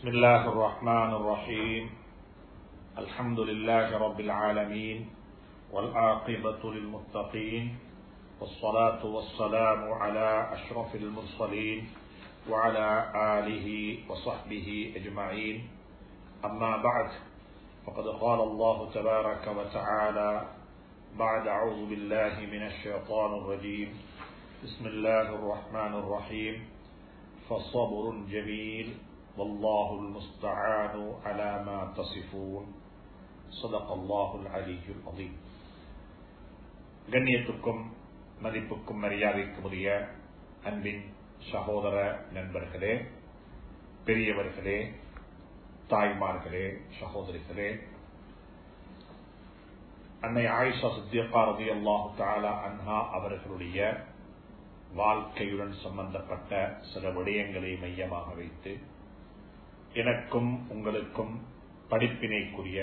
بسم الله الرحمن الرحيم الحمد لله رب العالمين والعاقبة للمتقين والصلاة والسلام على أشرف المرسلين وعلى آله وصحبه أجمعين أما بعد فقد قال الله تبارك وتعالى بعد أعوذ بالله من الشيطان الرجيم بسم الله الرحمن الرحيم فصبر جميل والله المستعان على ما تصفون صدق الله العلي العظيم கண்ணியத்துக்கும் மதிப்புக்கும் மரியாதைக்கும் உரிய அன்பின் சகோதர நண்பர்களே பெரியவர்களே தாய்மார்களே சகோதரிகளே அன்னை ஆயிஷா சித்தியப்பா ரவி அல்லாஹு தாலா அன்ஹா அவர்களுடைய வாழ்க்கையுடன் சம்பந்தப்பட்ட சில விடயங்களை மையமாக வைத்து எனக்கும் உங்களுக்கும் படிப்பினைக்குரிய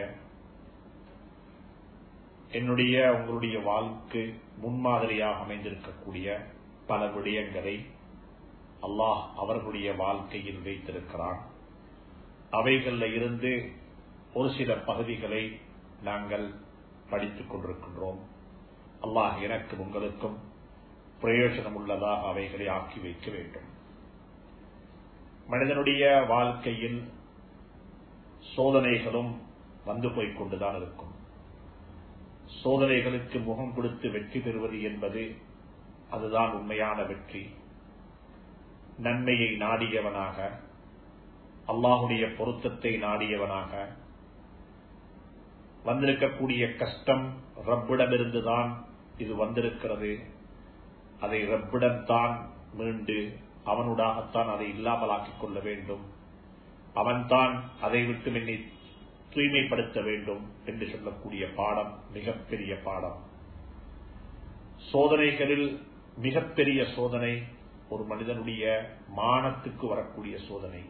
என்னுடைய உங்களுடைய வாழ்க்கை முன்மாதிரியாக அமைந்திருக்கக்கூடிய பல விடயங்களை அல்லாஹ் அவர்களுடைய வாழ்க்கையில் வைத்திருக்கிறான் அவைகளில் இருந்து ஒரு சில பகுதிகளை நாங்கள் படித்துக் கொண்டிருக்கின்றோம் அல்லாஹ் எனக்கும் உங்களுக்கும் பிரயோஜனம் உள்ளதாக அவைகளை ஆக்கி வைக்க வேண்டும் மனிதனுடைய வாழ்க்கையில் சோதனைகளும் வந்து போய்க் கொண்டுதான் இருக்கும் சோதனைகளுக்கு முகம் கொடுத்து வெற்றி பெறுவது என்பது அதுதான் உண்மையான வெற்றி நன்மையை நாடியவனாக அல்லாஹுடைய பொருத்தத்தை நாடியவனாக வந்திருக்கக்கூடிய கஷ்டம் ரப்பிடமிருந்துதான் இது வந்திருக்கிறது அதை ரப்பிடம்தான் மீண்டு அவனுடாகத்தான் அதை இல்லாமலாக்கிக் கொள்ள வேண்டும் அவன்தான் அதை விட்டு என்னை தூய்மைப்படுத்த வேண்டும் என்று சொல்லக்கூடிய பாடம் மிகப்பெரிய பாடம் சோதனைகளில் மிகப்பெரிய சோதனை ஒரு மனிதனுடைய மானத்துக்கு வரக்கூடிய சோதனை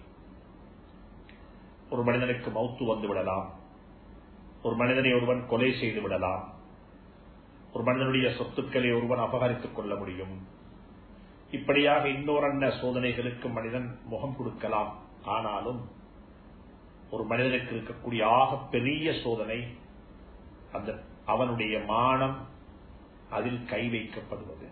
ஒரு மனிதனுக்கு மௌத்து வந்து விடலாம் ஒரு மனிதனை ஒருவன் கொலை செய்து விடலாம் ஒரு மனிதனுடைய சொத்துக்களை ஒருவன் அபகரித்துக் கொள்ள முடியும் இப்படியாக இன்னொரு சோதனைகளுக்கு மனிதன் முகம் கொடுக்கலாம் ஆனாலும் ஒரு மனிதனுக்கு இருக்கக்கூடிய ஆக பெரிய சோதனை அந்த அவனுடைய மானம் அதில் கை வைக்கப்படுவது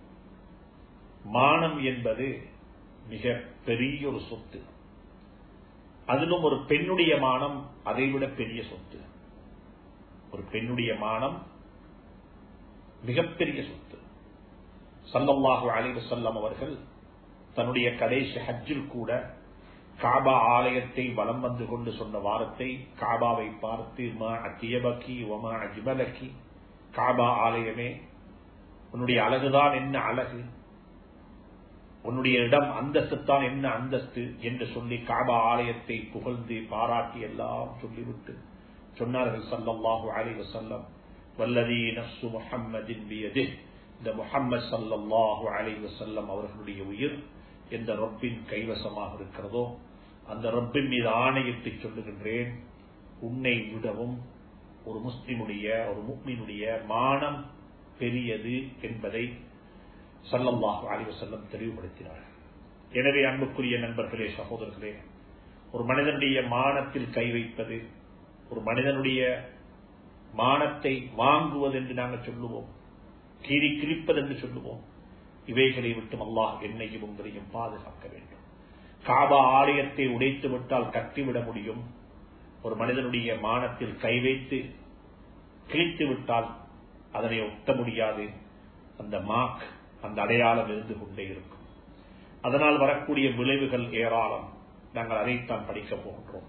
மானம் என்பது மிக பெரிய ஒரு சொத்து அதிலும் ஒரு பெண்ணுடைய மானம் அதைவிட பெரிய சொத்து ஒரு பெண்ணுடைய மானம் மிகப்பெரிய சொத்து சல்லல்லாஹு அலைவு செல்லம் அவர்கள் தன்னுடைய கடைசி ஹஜ்ஜில் கூட காபா ஆலயத்தை வலம் வந்து கொண்டு சொன்ன வாரத்தை காபாவை பார்த்து மா அத்தியபக்கி ஒமா அஜ்மலக்கி காபா ஆலயமே உன்னுடைய அழகுதான் என்ன அழகு உன்னுடைய இடம் அந்தஸ்துத்தான் என்ன அந்தஸ்து என்று சொல்லி காபா ஆலயத்தை புகழ்ந்து பாராட்டி எல்லாம் சொல்லிவிட்டு சொன்னார்கள் சல்லல்லாஹு அலைவு செல்லம் வல்லதி நப்சு முஹம்மதின் பியது இந்த முஹம்மது சல்லாஹு அலைவு செல்லம் அவர்களுடைய உயிர் எந்த ரப்பின் கைவசமாக இருக்கிறதோ அந்த ரப்பின் மீது ஆணையிட்டு சொல்லுகின்றேன் உன்னை விடவும் ஒரு முஸ்லிமுடைய ஒரு முக்மினுடைய மானம் பெரியது என்பதை சல்லல்லாஹு அலைவு செல்லம் தெளிவுபடுத்தினார் எனவே அன்புக்குரிய நண்பர்களே சகோதரர்களே ஒரு மனிதனுடைய மானத்தில் கை வைப்பது ஒரு மனிதனுடைய மானத்தை வாங்குவது என்று நாங்கள் சொல்லுவோம் கீறி கிழிப்பது என்று சொல்லுவோம் இவைகளை விட்டு அல்லாஹ் என்னையும் உங்களையும் பாதுகாக்க வேண்டும் காபா ஆலயத்தை உடைத்து விட்டால் கட்டிவிட முடியும் ஒரு மனிதனுடைய மானத்தில் கை வைத்து கிழித்து விட்டால் அதனை ஒட்ட முடியாது அந்த மாக் அந்த அடையாளம் இருந்து கொண்டே இருக்கும் அதனால் வரக்கூடிய விளைவுகள் ஏராளம் நாங்கள் அதைத்தான் படிக்கப் போகின்றோம்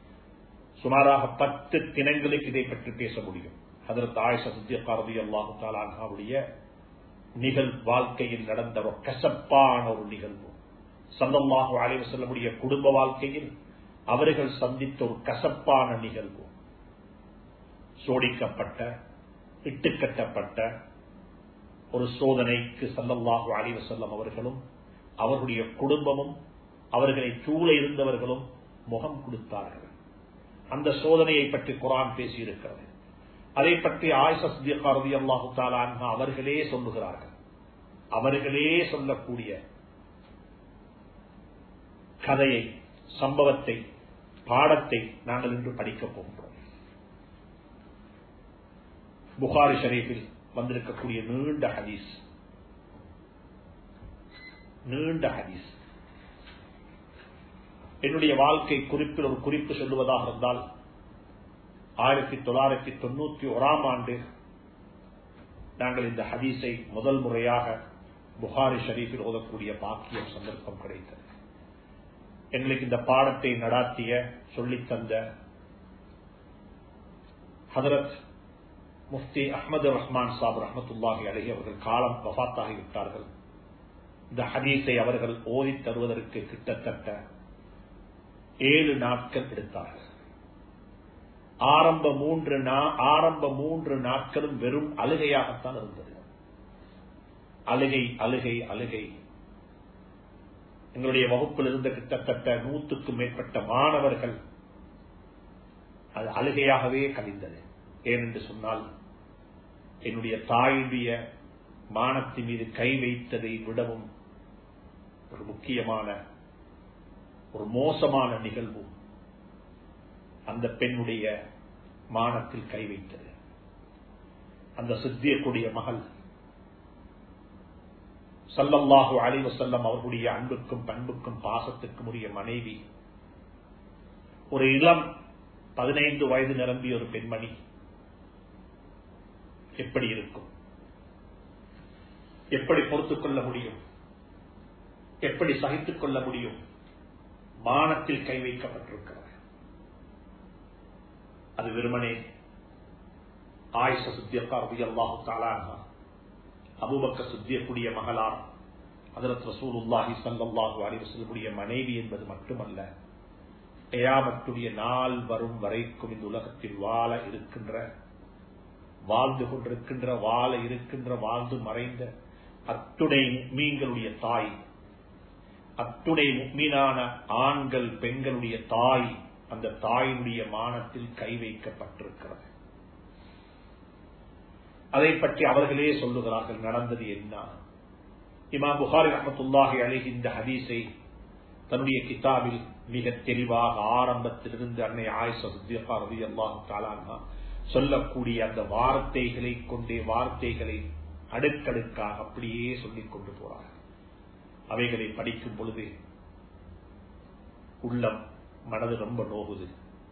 சுமாராக பத்து தினங்களுக்கு இதை பற்றி பேச முடியும் அதற்கு ஆயுஷ சித்தியக்காரதி அல்லாஹு தாலாவுடைய நிகழ் வாழ்க்கையில் நடந்த ஒரு கசப்பான ஒரு நிகழ்வு சந்தமாக அலைவு செல்லக்கூடிய குடும்ப வாழ்க்கையில் அவர்கள் சந்தித்த ஒரு கசப்பான நிகழ்வு சோடிக்கப்பட்ட இட்டுக்கட்டப்பட்ட ஒரு சோதனைக்கு சல்லல்லாஹு அலைவு செல்லம் அவர்களும் அவர்களுடைய குடும்பமும் அவர்களை சூழ இருந்தவர்களும் முகம் கொடுத்தார்கள் அந்த சோதனையை பற்றி குரான் பேசியிருக்கிறது அதை பற்றி ஆயுஷி அல்லாஹு தாலான் அவர்களே சொல்லுகிறார்கள் அவர்களே சொல்லக்கூடிய கதையை சம்பவத்தை பாடத்தை நாங்கள் இன்று படிக்கப் போகின்றோம் புகாரி ஷரீஃபில் வந்திருக்கக்கூடிய நீண்ட ஹதீஸ் நீண்ட ஹதீஸ் என்னுடைய வாழ்க்கை குறிப்பில் ஒரு குறிப்பு சொல்லுவதாக இருந்தால் ஆயிரத்தி தொள்ளாயிரத்தி தொண்ணூத்தி ஓராம் ஆண்டு நாங்கள் இந்த ஹதீஸை முதல் முறையாக புகாரி ஷரீஃபில் ஓதக்கூடிய பாக்கியம் சந்தர்ப்பம் கிடைத்தது எங்களுக்கு இந்த பாடத்தை நடாத்திய சொல்லித் தந்த ஹதரத் முஃப்தி அஹமது ரஹ்மான் சாப் ரஹமத்துல்லாஹி அலஹி அவர்கள் காலம் வஃத்தாகிவிட்டார்கள் இந்த ஹதீஸை அவர்கள் ஓதி தருவதற்கு கிட்டத்தட்ட ஏழு நாட்கள் எடுத்தார்கள் ஆரம்ப மூன்று ஆரம்ப மூன்று நாட்களும் வெறும் அழுகையாகத்தான் இருந்தது அழுகை அழுகை அழுகை எங்களுடைய வகுப்பில் இருந்த கிட்டத்தட்ட நூற்றுக்கும் மேற்பட்ட மாணவர்கள் அது அழுகையாகவே கழிந்தது ஏனென்று சொன்னால் என்னுடைய தாயுடைய மானத்தின் மீது கை வைத்ததை விடவும் ஒரு முக்கியமான ஒரு மோசமான நிகழ்வு அந்த பெண்ணுடைய மானத்தில் கை வைத்தது அந்த சித்தியக்கூடிய மகள் சல்லல்லாஹு அலைவ செல்லம் அவர்களுடைய அன்புக்கும் பண்புக்கும் பாசத்துக்கும் உரிய மனைவி ஒரு இளம் பதினைந்து வயது நிரம்பிய ஒரு பெண்மணி எப்படி இருக்கும் எப்படி பொறுத்துக் கொள்ள முடியும் எப்படி சகித்துக் கொள்ள முடியும் மானத்தில் கை வைக்கப்பட்டிருக்கிறது அது வெறுமனே ஆயுஷ சுத்தியக்கார் அல்லாஹு தாலாக அபுபக்க சுத்தியக்கூடிய மகளார் அதரத் ரசூலுல்லாஹி சல்லாஹு அலிவசல்லுடைய மனைவி என்பது மட்டுமல்ல கயாமத்துடைய நாள் வரும் வரைக்கும் இந்த உலகத்தில் வாழ இருக்கின்ற வாழ்ந்து கொண்டிருக்கின்ற வாழ இருக்கின்ற வாழ்ந்து மறைந்த அத்துணை மீன்களுடைய தாய் அத்துணை மீனான ஆண்கள் பெண்களுடைய தாய் அந்த தாயினுடைய மானத்தில் கை வைக்கப்பட்டிருக்கிறது அதை பற்றி அவர்களே சொல்லுகிறார்கள் நடந்தது என்ன இமாம் புகாரி அஹமத்துல்லாஹி அழகி இந்த ஹதீஸை தன்னுடைய கிதாபில் மிக தெளிவாக ஆரம்பத்திலிருந்து அன்னை ஆயுஷ சுத்தியப்பா ரவி அல்லாஹு தாலானா சொல்லக்கூடிய அந்த வார்த்தைகளை கொண்டே வார்த்தைகளை அடுக்கடுக்காக அப்படியே சொல்லிக் கொண்டு போறார்கள் அவைகளை படிக்கும் பொழுது உள்ளம் மனது ரொம்ப நோகுது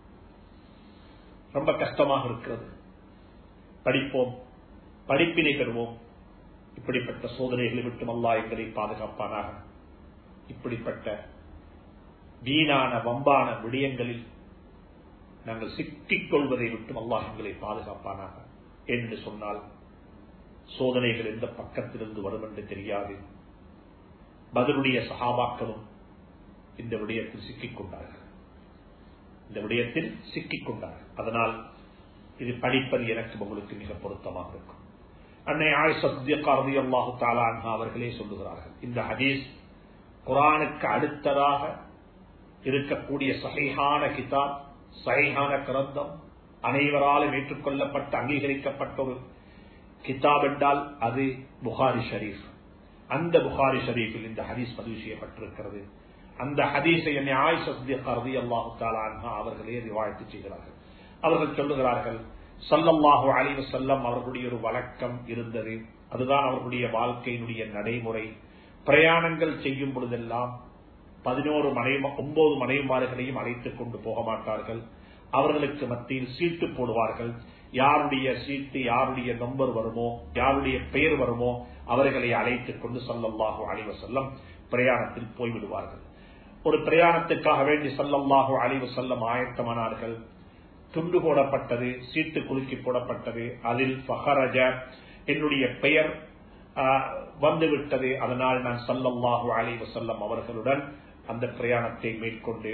ரொம்ப கஷ்டமாக இருக்கிறது படிப்போம் படிப்பினை பெறுவோம் இப்படிப்பட்ட சோதனைகளை விட்டு அல்லா எங்களை பாதுகாப்பானாக இப்படிப்பட்ட வீணான வம்பான விடயங்களில் நாங்கள் சிக்கிக் கொள்வதை விட்டு அல்லாஹ் எங்களை பாதுகாப்பானாக என்று சொன்னால் சோதனைகள் எந்த பக்கத்திலிருந்து வரும் என்று தெரியாது பதிலுடைய சகாபாக்களும் இந்த விடயத்தில் சிக்கிக் கொண்டார்கள் இந்த விடயத்தில் சிக்கிக் கொண்டார்கள் அதனால் இது படிப்பது எனக்கு உங்களுக்கு மிக பொருத்தமாக இருக்கும் அன்னை ஆயுஷி அல்லாஹு தாலான்ஹா அவர்களே சொல்லுகிறார்கள் இந்த ஹதீஸ் குரானுக்கு அடுத்ததாக இருக்கக்கூடிய சகைஹான கிதாப் சகைஹான கிரந்தம் அனைவராலும் ஏற்றுக்கொள்ளப்பட்ட அங்கீகரிக்கப்பட்ட ஒரு கிதாப் என்றால் அது புகாரி ஷரீஃப் அந்த புகாரி ஷரீஃபில் இந்த ஹதீஸ் பதிவு செய்யப்பட்டிருக்கிறது அந்த ஹதீஸை என்னை ஆயுஷி அல்லாஹு தாலான்ஹா அவர்களே ரிவாயத்து செய்கிறார்கள் அவர்கள் சொல்லுகிறார்கள் சல்லல்லாஹு அலிவ செல்லம் அவர்களுடைய ஒரு வழக்கம் இருந்தது அதுதான் அவர்களுடைய வாழ்க்கையினுடைய நடைமுறை பிரயாணங்கள் செய்யும் பொழுதெல்லாம் பதினோரு மனை ஒன்பது மனைமார்களையும் அழைத்துக் கொண்டு போக மாட்டார்கள் அவர்களுக்கு மத்தியில் சீட்டு போடுவார்கள் யாருடைய சீட்டு யாருடைய நம்பர் வருமோ யாருடைய பெயர் வருமோ அவர்களை அழைத்துக் கொண்டு சல்லல்லாஹு அலிவ செல்லம் பிரயாணத்தில் போய்விடுவார்கள் ஒரு பிரயாணத்துக்காக வேண்டி சல்லல்லாஹு அலிவ செல்லம் ஆயத்தமானார்கள் துண்டு போடப்பட்டது சீட்டு குலுக்கி போடப்பட்டது அதில் ஃபஹரஜ என்னுடைய பெயர் வந்துவிட்டது அதனால் நான் சல்லல்லாஹு அலி வசல்லம் அவர்களுடன் அந்த பிரயாணத்தை மேற்கொண்டு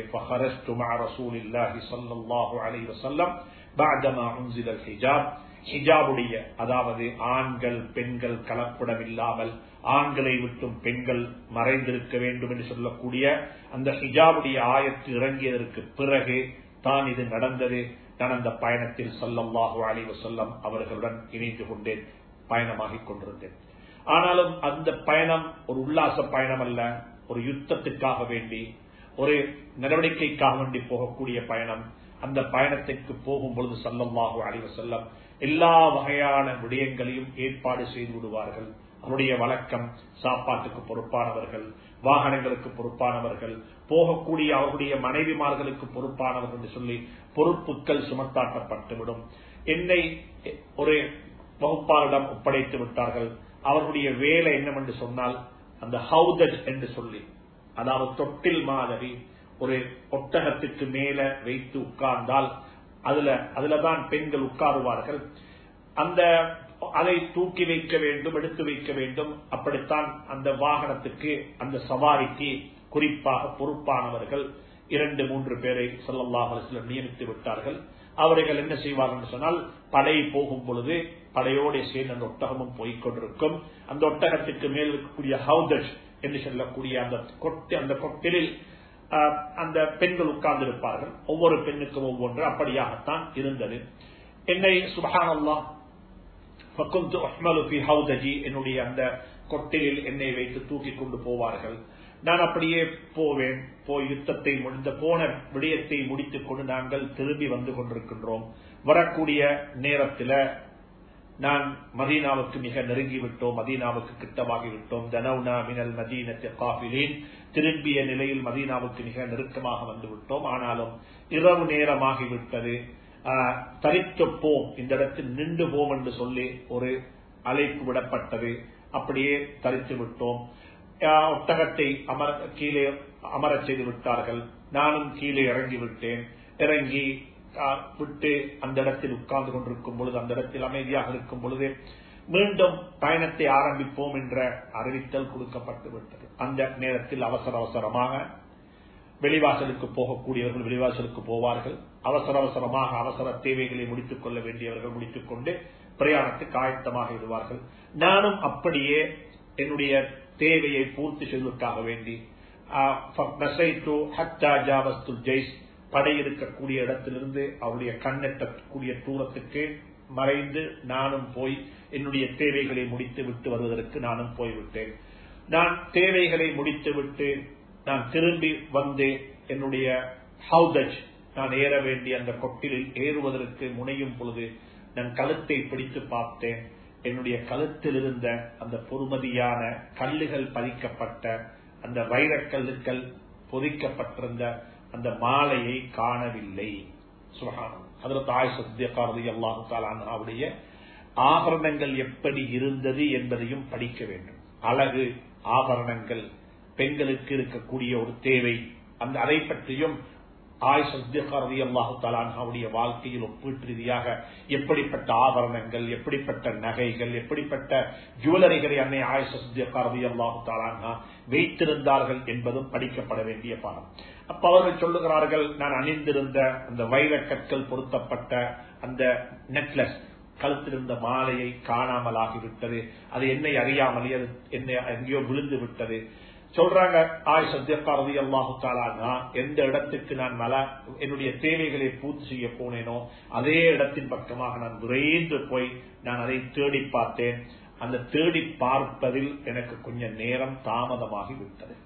ஹிஜாபுடைய அதாவது ஆண்கள் பெண்கள் கலப்படம் இல்லாமல் ஆண்களை விட்டும் பெண்கள் மறைந்திருக்க வேண்டும் என்று சொல்லக்கூடிய அந்த ஹிஜாபுடைய ஆயத்து இறங்கியதற்கு பிறகு தான் இது நடந்தது நான் அந்த பயணத்தில் சல்லல்லாஹு அலி வசல்லம் அவர்களுடன் இணைந்து கொண்டேன் பயணமாகிக் கொண்டிருந்தேன் ஆனாலும் அந்த பயணம் ஒரு உல்லாச பயணம் அல்ல ஒரு யுத்தத்துக்காக வேண்டி ஒரு நடவடிக்கைக்காக வேண்டி போகக்கூடிய பயணம் அந்த பயணத்திற்கு போகும் பொழுது சல்லல்லாஹு அலைவ செல்லம் எல்லா வகையான விடயங்களையும் ஏற்பாடு செய்து விடுவார்கள் அவருடைய வழக்கம் சாப்பாட்டுக்கு பொறுப்பானவர்கள் வாகனங்களுக்கு பொறுப்பானவர்கள் போகக்கூடிய அவருடைய மனைவிமார்களுக்கு பொறுப்பானவர்கள் என்று சொல்லி பொறுப்புகள் சுமத்தாட்டப்பட்டுவிடும் என்னை ஒரு வகுப்பாளரிடம் ஒப்படைத்து விட்டார்கள் அவர்களுடைய வேலை என்னவென்று சொன்னால் அந்த ஹவுதஜ் என்று சொல்லி அதாவது தொட்டில் மாதிரி ஒரு ஒட்டகத்துக்கு மேல வைத்து உட்கார்ந்தால் அதுல அதுலதான் பெண்கள் உட்காருவார்கள் அந்த அதை தூக்கி வைக்க வேண்டும் எடுத்து வைக்க வேண்டும் அப்படித்தான் அந்த வாகனத்துக்கு அந்த சவாரிக்கு குறிப்பாக பொறுப்பானவர்கள் இரண்டு மூன்று பேரை சொல்லல்லாஹ் நியமித்து விட்டார்கள் அவர்கள் என்ன செய்வார்கள் என்று சொன்னால் படை போகும் பொழுது படையோடு சேர்ந்து அந்த ஒட்டகமும் போய்கொண்டிருக்கும் அந்த ஒட்டகத்துக்கு மேல் இருக்கக்கூடிய ஹவுதஜ் என்று சொல்லக்கூடிய அந்த கொட்டு அந்த கொட்டிலில் அந்த பெண்கள் உட்கார்ந்து இருப்பார்கள் ஒவ்வொரு பெண்ணுக்கும் ஒவ்வொன்று அப்படியாகத்தான் இருந்தது என்னை சுபஹானல்லா என்னுடைய அந்த கொட்டிலில் என்னை வைத்து தூக்கி கொண்டு போவார்கள் நான் அப்படியே போவேன் போய் யுத்தத்தை முடிந்த போன விடயத்தை முடித்துக் கொண்டு நாங்கள் திரும்பி வந்து கொண்டிருக்கின்றோம் வரக்கூடிய நேரத்தில் நான் மதீனாவுக்கு மிக நெருங்கி விட்டோம் மதீனாவுக்கு கிட்டமாகி விட்டோம் தனவுனா மினல் மதீனத்தை காபிலேன் திரும்பிய நிலையில் மதீனாவுக்கு மிக நெருக்கமாக வந்து விட்டோம் ஆனாலும் இரவு நேரமாகிவிட்டது தரித்து போம் இந்த இடத்தில் நின்று போம் என்று சொல்லி ஒரு அழைப்பு விடப்பட்டது அப்படியே தரித்து விட்டோம் ஒட்டகத்தை அமர கீழே அமரச் செய்து விட்டார்கள் நானும் கீழே இறங்கி விட்டேன் இறங்கி விட்டு அந்த இடத்தில் உட்கார்ந்து கொண்டிருக்கும் பொழுது அந்த இடத்தில் அமைதியாக இருக்கும் பொழுது மீண்டும் பயணத்தை ஆரம்பிப்போம் என்ற அறிவித்தல் கொடுக்கப்பட்டு விட்டது அந்த நேரத்தில் அவசர அவசரமாக வெளிவாசலுக்கு போகக்கூடியவர்கள் வெளிவாசலுக்கு போவார்கள் அவசர அவசரமாக அவசர தேவைகளை முடித்துக் கொள்ள வேண்டியவர்கள் முடித்துக் கொண்டு பிரயாணத்துக்கு ஆயத்தமாக விடுவார்கள் நானும் அப்படியே என்னுடைய தேவையை பூர்த்தி செய்வதற்காக வேண்டி படை இருக்கக்கூடிய இடத்திலிருந்து அவருடைய கண்ணெட்டக்கூடிய தூரத்துக்கு மறைந்து நானும் போய் என்னுடைய தேவைகளை முடித்து விட்டு வருவதற்கு நானும் போய்விட்டேன் நான் தேவைகளை முடித்து விட்டு நான் திரும்பி வந்து என்னுடைய ஹவுதஜ் நான் ஏற வேண்டிய அந்த கொட்டிலில் ஏறுவதற்கு முனையும் பொழுது நான் கழுத்தை பிடித்து பார்த்தேன் என்னுடைய கழுத்தில் இருந்த அந்த பொறுமதியான கல்லுகள் பதிக்கப்பட்ட அந்த வைரக்கல்லுக்கள் பொதிக்கப்பட்டிருந்த அந்த மாலையை காணவில்லை சுகானம் அதில் தாய் சத்தியக்காரதி அல்லாஹாலுடைய ஆபரணங்கள் எப்படி இருந்தது என்பதையும் படிக்க வேண்டும் அழகு ஆபரணங்கள் பெண்களுக்கு இருக்கக்கூடிய ஒரு தேவை அந்த அதை பற்றியும் ஆய் சத்தியகாரதி அல்லாஹு தாலான்ஹாவுடைய வாழ்க்கையில் ஒப்பீட்டு ரீதியாக எப்படிப்பட்ட ஆபரணங்கள் எப்படிப்பட்ட நகைகள் எப்படிப்பட்ட ஜுவலரிகளை அன்னை ஆய் சத்தியகாரதி அல்லாஹு தாலான்ஹா வைத்திருந்தார்கள் என்பதும் படிக்கப்பட வேண்டிய பாடம் அப்ப அவர்கள் சொல்லுகிறார்கள் நான் அணிந்திருந்த அந்த வைரக்கற்கள் பொருத்தப்பட்ட அந்த நெக்லஸ் கழுத்திருந்த மாலையை காணாமல் ஆகிவிட்டது அது என்னை அறியாமலே அது என்னை எங்கேயோ விழுந்து விட்டது சொல்றாங்க ஆய் சத்தியக்காரதி அல்லாஹு தாலானா எந்த இடத்துக்கு நான் மல என்னுடைய தேவைகளை பூர்த்தி செய்ய போனேனோ அதே இடத்தின் பக்கமாக நான் விரைந்து போய் நான் அதை தேடி பார்த்தேன் அந்த தேடி பார்ப்பதில் எனக்கு கொஞ்சம் நேரம் தாமதமாகி விட்டது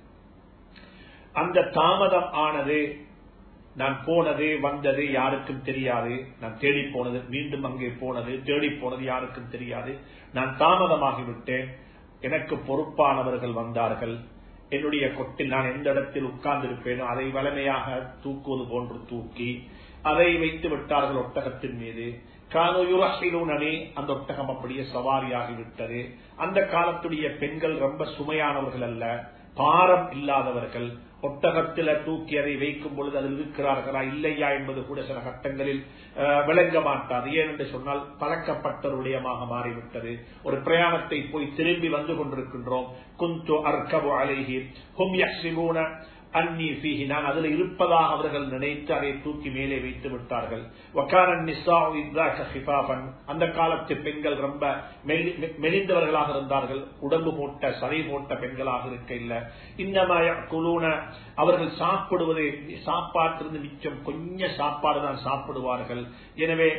அந்த தாமதம் ஆனது நான் போனது வந்தது யாருக்கும் தெரியாது நான் தேடி போனது மீண்டும் அங்கே போனது தேடி போனது யாருக்கும் தெரியாது நான் தாமதமாகிவிட்டேன் எனக்கு பொறுப்பானவர்கள் வந்தார்கள் என்னுடைய கொட்டில் நான் எந்த இடத்தில் உட்கார்ந்திருப்பேனோ அதை வலிமையாக தூக்குவது போன்று தூக்கி அதை வைத்து விட்டார்கள் ஒட்டகத்தின் மீது கானோயுரசிலூனே அந்த ஒட்டகம் அப்படியே சவாரியாகிவிட்டது அந்த காலத்துடைய பெண்கள் ரொம்ப சுமையானவர்கள் அல்ல பாரம் இல்லாதவர்கள் ஒட்டகத்தில தூக்கி அதை வைக்கும் பொழுது அதில் இருக்கிறார்களா இல்லையா என்பது கூட சில கட்டங்களில் விளங்க மாட்டாது ஏனென்று சொன்னால் பழக்கப்பட்டவருடையமாக மாறிவிட்டது ஒரு பிரயாணத்தை போய் திரும்பி வந்து கொண்டிருக்கின்றோம் குந்து அர்க்கபு அலைகி ஹும் யக்ஷிமூன அன்னி ஃபீஹி நான் அதில் இருப்பதாக அவர்கள் நினைத்து அதை தூக்கி மேலே வைத்து விட்டார்கள் அந்த காலத்து பெண்கள் ரொம்ப மெலிந்தவர்களாக இருந்தார்கள் உடம்பு போட்ட சதை போட்ட பெண்களாக இருக்க இல்ல இன்னமாய குழுன அவர்கள் சாப்பிடுவது சாப்பாட்டிலிருந்து மிச்சம் கொஞ்சம் சாப்பாடு தான் சாப்பிடுவார்கள் எனவே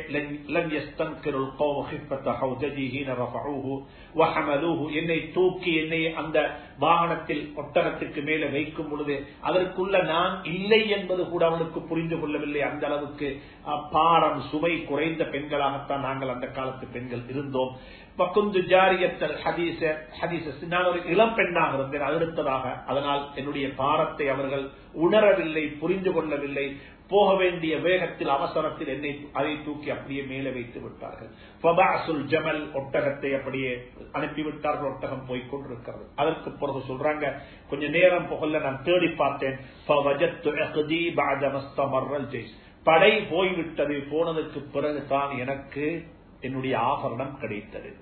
என்னை தூக்கி என்னை அந்த வாகனத்தில் ஒட்டகத்துக்கு மேலே வைக்கும் பொழுது அதற்குள்ள நான் இல்லை என்பது கூட அவனுக்கு புரிந்து கொள்ளவில்லை அந்த அளவுக்கு பாரம் சுமை குறைந்த பெண்களாகத்தான் நாங்கள் அந்த காலத்து பெண்கள் இருந்தோம் பக்குந்து ஜாரியத்தல் ஹதீச ஹதீச நான் ஒரு இளம் பெண்ணாக இருந்தேன் அடுத்ததாக அதனால் என்னுடைய பாரத்தை அவர்கள் உணரவில்லை புரிந்து கொள்ளவில்லை போக வேண்டிய வேகத்தில் அவசரத்தில் என்னை அதை தூக்கி அப்படியே மேலே வைத்து விட்டார்கள் ஜமல் ஒட்டகத்தை அப்படியே அனுப்பிவிட்டார்கள் ஒட்டகம் போய் கொண்டிருக்கிறது அதற்கு பிறகு சொல்றாங்க கொஞ்ச நேரம் புகழ்ல நான் தேடி பார்த்தேன் படை போய்விட்டது போனதுக்கு பிறகுதான் எனக்கு என்னுடைய ஆபரணம் கிடைத்தது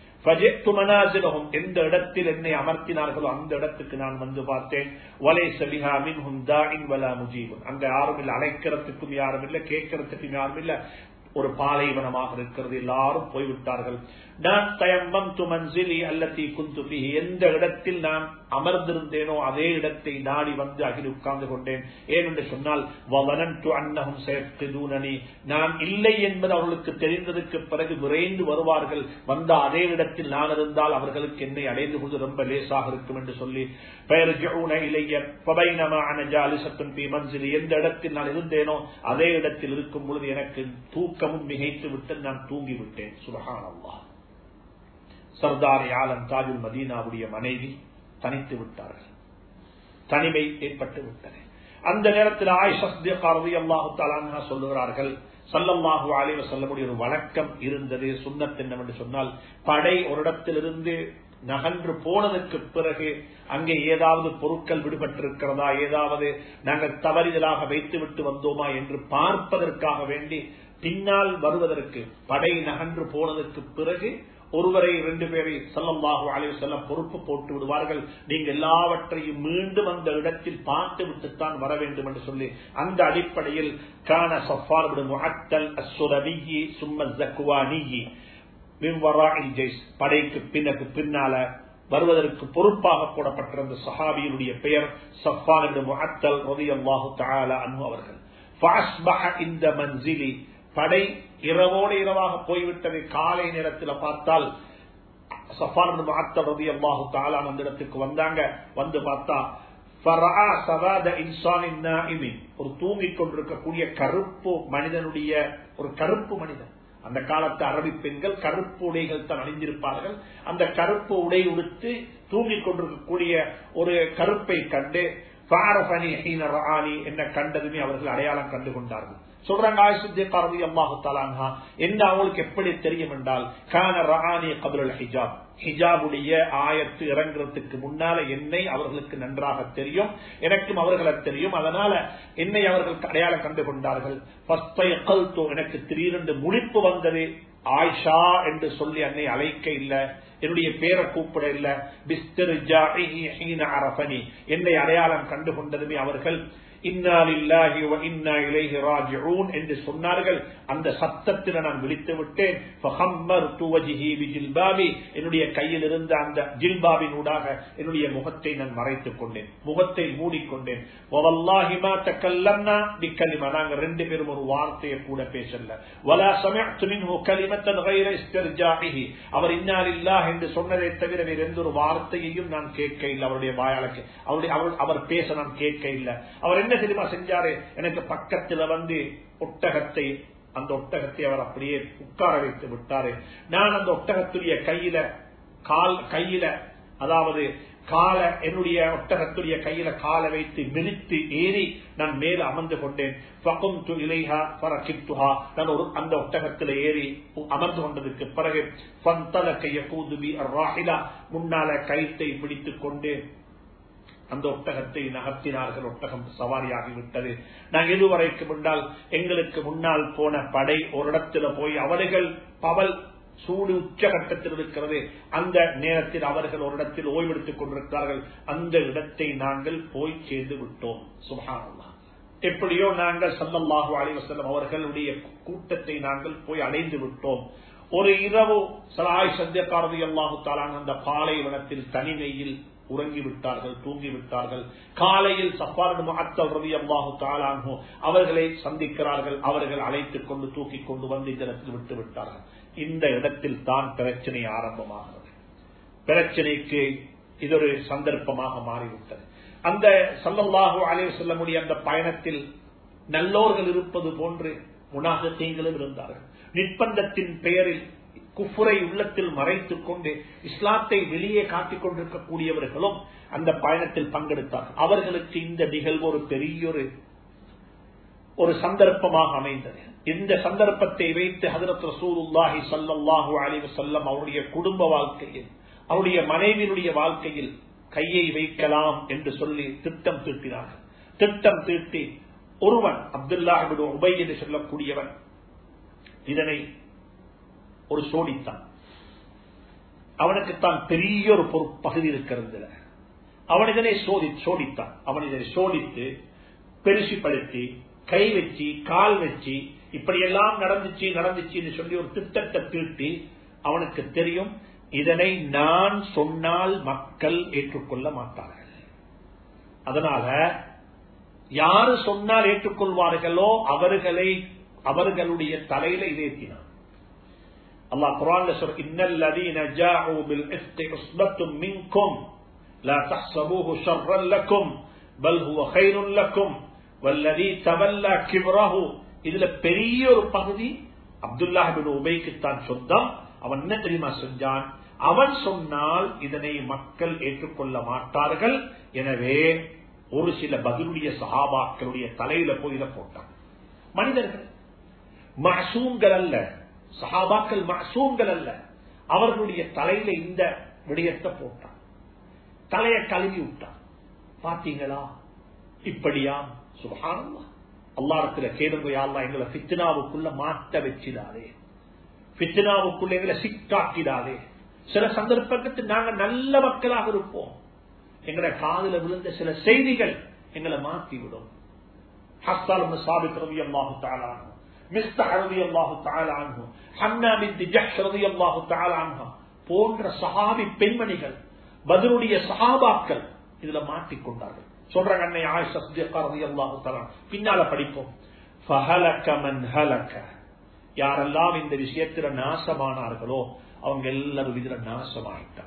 எந்த இடத்தில் என்னை அமர்த்தினார்களோ அந்த இடத்துக்கு நான் வந்து பார்த்தேன் வலை சபிஹா மின் அங்க யாரும் இல்லை அழைக்கிறதுக்கும் யாரும் இல்லை கேட்கறதுக்கும் யாரும் இல்லை ஒரு பாலைவனமாக இருக்கிறது எல்லாரும் போய்விட்டார்கள் நான் தயம்பம் துமன்சிலி அல்லத்தி குந்து எந்த இடத்தில் நான் அமர்ந்திருந்தேனோ அதே இடத்தை நாடி வந்து அகில் உட்கார்ந்து கொண்டேன் ஏனென்று சொன்னால் அன்னகம் சேர்த்துனி நான் இல்லை என்பது அவர்களுக்கு தெரிந்ததுக்கு பிறகு விரைந்து வருவார்கள் வந்த அதே இடத்தில் நான் இருந்தால் அவர்களுக்கு என்னை அடைந்து கொண்டு ரொம்ப லேசாக இருக்கும் என்று சொல்லி பெயர் எந்த இடத்தில் நான் இருந்தேனோ அதே இடத்தில் இருக்கும் பொழுது எனக்கு தூக்கமும் மிகைத்து விட்டு நான் தூங்கி விட்டேன் சுபகானல்லா சர்தார் ஆலம் தாஜுல் மதீனாவுடைய மனைவி தனித்து விட்டார்கள் தனிமை ஏற்பட்டு விட்டது அந்த நேரத்தில் ஆயிஷாஹு சொல்லுகிறார்கள் சல்லம்மாஹு அலைவ சொல்லக்கூடிய ஒரு வழக்கம் இருந்தது சுண்ணத் என்னவென்று சொன்னால் படை ஒரு இடத்திலிருந்து நகன்று போனதற்கு பிறகு அங்கே ஏதாவது பொருட்கள் விடுபட்டிருக்கிறதா ஏதாவது நாங்கள் தவறிதலாக வைத்து விட்டு வந்தோமா என்று பார்ப்பதற்காக வேண்டி பின்னால் வருவதற்கு படை நகன்று போனதற்கு பிறகு ஒருவரை இரண்டு பேரை செல்லம்பாகு அலைவு செல்ல பொறுப்பு போட்டு விடுவார்கள் நீங்க எல்லாவற்றையும் மீண்டும் அந்த இடத்தில் பார்த்து விட்டுத்தான் வர வேண்டும் என்று சொல்லி அந்த அடிப்படையில் கான சஃபார் முஹத்தல் அசுரவியி சும்ம ஜக்குவானியி படைக்கு பின்னக்கு பின்னால வருவதற்கு பொறுப்பாக போடப்பட்டிருந்த சஹாபியினுடைய பெயர் சஃபான் முஹத்தல் ரவி அல்லாஹு தாலா அனு அவர்கள் இந்த மன்சிலி படை இரவோடு இரவாக போய்விட்டதை காலை நேரத்தில் பார்த்தால் சஃபான் ரவி அல்லாஹு தாலா அந்த இடத்துக்கு வந்தாங்க வந்து பார்த்தா ஒரு தூங்கிக் கொண்டிருக்கக்கூடிய கருப்பு மனிதனுடைய ஒரு கருப்பு மனிதன் அந்த காலத்து அரபி பெண்கள் கருப்பு உடைகள் தான் அணிந்திருப்பார்கள் அந்த கருப்பு உடை உடுத்து தூங்கிக் கொண்டிருக்கக்கூடிய ஒரு கருப்பை கண்டு என்ன கண்டதுமே அவர்கள் அடையாளம் கண்டு கொண்டார்கள் சொல்றாங்க என்ன அவங்களுக்கு எப்படி தெரியும் என்றால் கான ரஹானி கபுல் ஹிஜாப் ஹிஜாபுடைய ஆயத்து இறங்குறதுக்கு முன்னால என்னை அவர்களுக்கு நன்றாக தெரியும் எனக்கும் அவர்களை தெரியும் அதனால என்னை அவர்கள் அடையாளம் கண்டு கொண்டார்கள் எனக்கு திடீரென்று முடிப்பு வந்தது ஆயிஷா என்று சொல்லி என்னை அழைக்க இல்ல என்னுடைய பேரை கூப்பிட இல்ல பிஸ்தர் அரபனி என்னை அடையாளம் கண்டு கொண்டதுமே அவர்கள் என்று சொன்னார்கள் அந்த சத்தத்தில் நான் விழித்து விட்டேன் என்னுடைய கையில் இருந்த அந்த ஜில்பாவின் ஊடாக என்னுடைய முகத்தை நான் மறைத்துக் கொண்டேன் முகத்தை மூடிக்கொண்டேன் நாங்க ரெண்டு பேரும் ஒரு வார்த்தையை கூட பேசல அவர் இன்னாலில்லா என்று சொன்னதை தவிர வேறு எந்த ஒரு வார்த்தையையும் நான் கேட்க இல்லை அவருடைய வாயாளுக்கு அவருடைய அவர் பேச நான் கேட்க இல்லை அவர் என்ன தெரியுமா செஞ்சாரு எனக்கு பக்கத்துல வந்து ஒட்டகத்தை அந்த ஒட்டகத்தை அவர் அப்படியே உட்கார வைத்து விட்டாரு நான் அந்த ஒட்டகத்துடைய கையில கால் கையில அதாவது கால என்னுடைய ஒட்டகத்துடைய கையில காலை வைத்து மிதித்து ஏறி நான் மேல அமர்ந்து கொண்டேன் நான் ஒரு அந்த ஒட்டகத்தில் ஏறி அமர்ந்து கொண்டதுக்கு பிறகு முன்னால கயிற்றை பிடித்துக் கொண்டு அந்த ஒட்டகத்தை நகர்த்தினார்கள் ஒட்டகம் சவாரியாகிவிட்டது நாங்கள் எதுவரைக்கும் முன்னால் எங்களுக்கு முன்னால் போன படை ஒரு இடத்துல போய் அவர்கள் பவல் சூடு உச்சகட்டத்தில் இருக்கிறது அந்த நேரத்தில் அவர்கள் ஒரு இடத்தில் ஓய்வெடுத்துக் கொண்டிருக்கிறார்கள் அந்த இடத்தை நாங்கள் போய் சேர்ந்து விட்டோம் சுபானல்லா எப்படியோ நாங்கள் சல்லல்லாஹு அலிவசல்லம் அவர்களுடைய கூட்டத்தை நாங்கள் போய் அடைந்து விட்டோம் ஒரு இரவு சலாய் சத்தியக்காரதி அல்லாஹு தாலான் அந்த பாலைவனத்தில் தனிமையில் உறங்கிவிட்டார்கள் தூங்கிவிட்டார்கள் காலையில் சப்பாரன் அத்தல் ரவி அல்லாஹு தாலானோ அவர்களை சந்திக்கிறார்கள் அவர்கள் அழைத்துக் கொண்டு தூக்கி கொண்டு வந்து இந்த இடத்தில் விட்டு விட்டார்கள் இந்த இடத்தில் தான் பிரச்சனை ஆரம்பமாகிறது பிரச்சனைக்கு இது ஒரு சந்தர்ப்பமாக மாறிவிட்டது அந்த சல்லல்லாஹு அலைஹி செல்லமுடைய அந்த பயணத்தில் நல்லோர்கள் இருப்பது போன்று முனாகத்தீங்களும் இருந்தார்கள் நிர்பந்தத்தின் பெயரில் குஃபுரை உள்ளத்தில் மறைத்துக் கொண்டு இஸ்லாத்தை வெளியே காட்டிக் கொண்டிருக்கக்கூடியவர்களும் அந்த பயணத்தில் பங்கெடுத்தார்கள் அவர்களுக்கு இந்த நிகழ்வு ஒரு பெரிய ஒரு ஒரு சந்தர்ப்பமாக அமைந்தது இந்த சந்தர்ப்பத்தை வைத்து ஹதரத் ரசூலுல்லாஹி சல்லல்லாஹு அலைஹி வஸல்லம் அவருடைய குடும்ப வாழ்க்கையில் அவருடைய மனைவியினுடைய வாழ்க்கையில் கையை வைக்கலாம் என்று சொல்லி திட்டம் தீட்டினார்கள் திட்டம் தீட்டி ஒருவன் அப்துல்லா உபை என்று சொல்லக்கூடியவன் இதனை ஒரு சோடித்தான் அவனுக்கு தான் பெரிய ஒரு பகுதி இருக்கிறது அவன் இதனை சோதி சோடித்தான் அவன் இதனை சோடித்து பெருசிப்படுத்தி கை வச்சு கால் வச்சு இப்படியெல்லாம் நடந்துச்சு நடந்துச்சு சொல்லி ஒரு திட்டத்தை தீட்டி அவனுக்கு தெரியும் இதனை நான் சொன்னால் மக்கள் ஏற்றுக்கொள்ள மாட்டார்கள் அதனால யாரு சொன்னால் ஏற்றுக்கொள்வார்களோ அவர்களை அவர்களுடைய தலையில இதேத்தினான் அல்லாஹ் குரான்ல சொல்ற இன்னல் லதீன ஜாஉ பில் இஃப்கி உஸ்பத்தும் மின்கும் لا تحسبوه شرا لكم بل هو خير لكم والذي تولى كبره இதுல பெரிய ஒரு பகுதி அப்துல்லாஹ் பின் உபைக்கு தான் சொந்தம் அவன் என்ன தெரியுமா செஞ்சான் அவன் சொன்னால் இதனை மக்கள் ஏற்றுக்கொள்ள மாட்டார்கள் எனவே ஒரு சில பதிலுடைய சகாபாக்களுடைய தலையில போய் இதை போட்டான் மனிதர்கள் மசூங்கள் அல்ல சஹாபாக்கள் மசூங்கள் அல்ல அவர்களுடைய தலையில இந்த விடயத்தை போட்டான் தலையை கழுவி விட்டான் பாத்தீங்களா இப்படியா சுபகானமா அல்லாரத்துல கேளுங்க யாழ்லா எங்களை பித்னாவுக்குள்ள மாட்ட வச்சிடாதே பித்னாவுக்குள்ள எங்களை சிக்காக்கிடாதே சில சந்தர்ப்பத்தில் நாங்க நல்ல மக்களாக இருப்போம் எங்களை காதல விழுந்த சில செய்திகள் எங்களை மாற்றி விடும் ஹஸ்தால் சாபித் ரவி அல்லாஹு தாலானு மிஸ்தா ரவி அல்லாஹு தாலானு ஹன்னா பின் ஜஹ் ரவி அல்லாஹு தாலானு போன்ற சஹாபி பெண்மணிகள் பதிலுடைய சஹாபாக்கள் இதுல மாட்டிக்கொண்டார்கள் சொல்றாங்க அன்னை ஆயிஷா சித்திகா ரலியல்லாஹு தஆலா பின்னால படிப்போம் ஃபஹலக மன் ஹலக யாரெல்லாம் இந்த விஷயத்துல நாசமானார்களோ அவங்க எல்லாரும் இதுல நாசமாயிட்டாங்க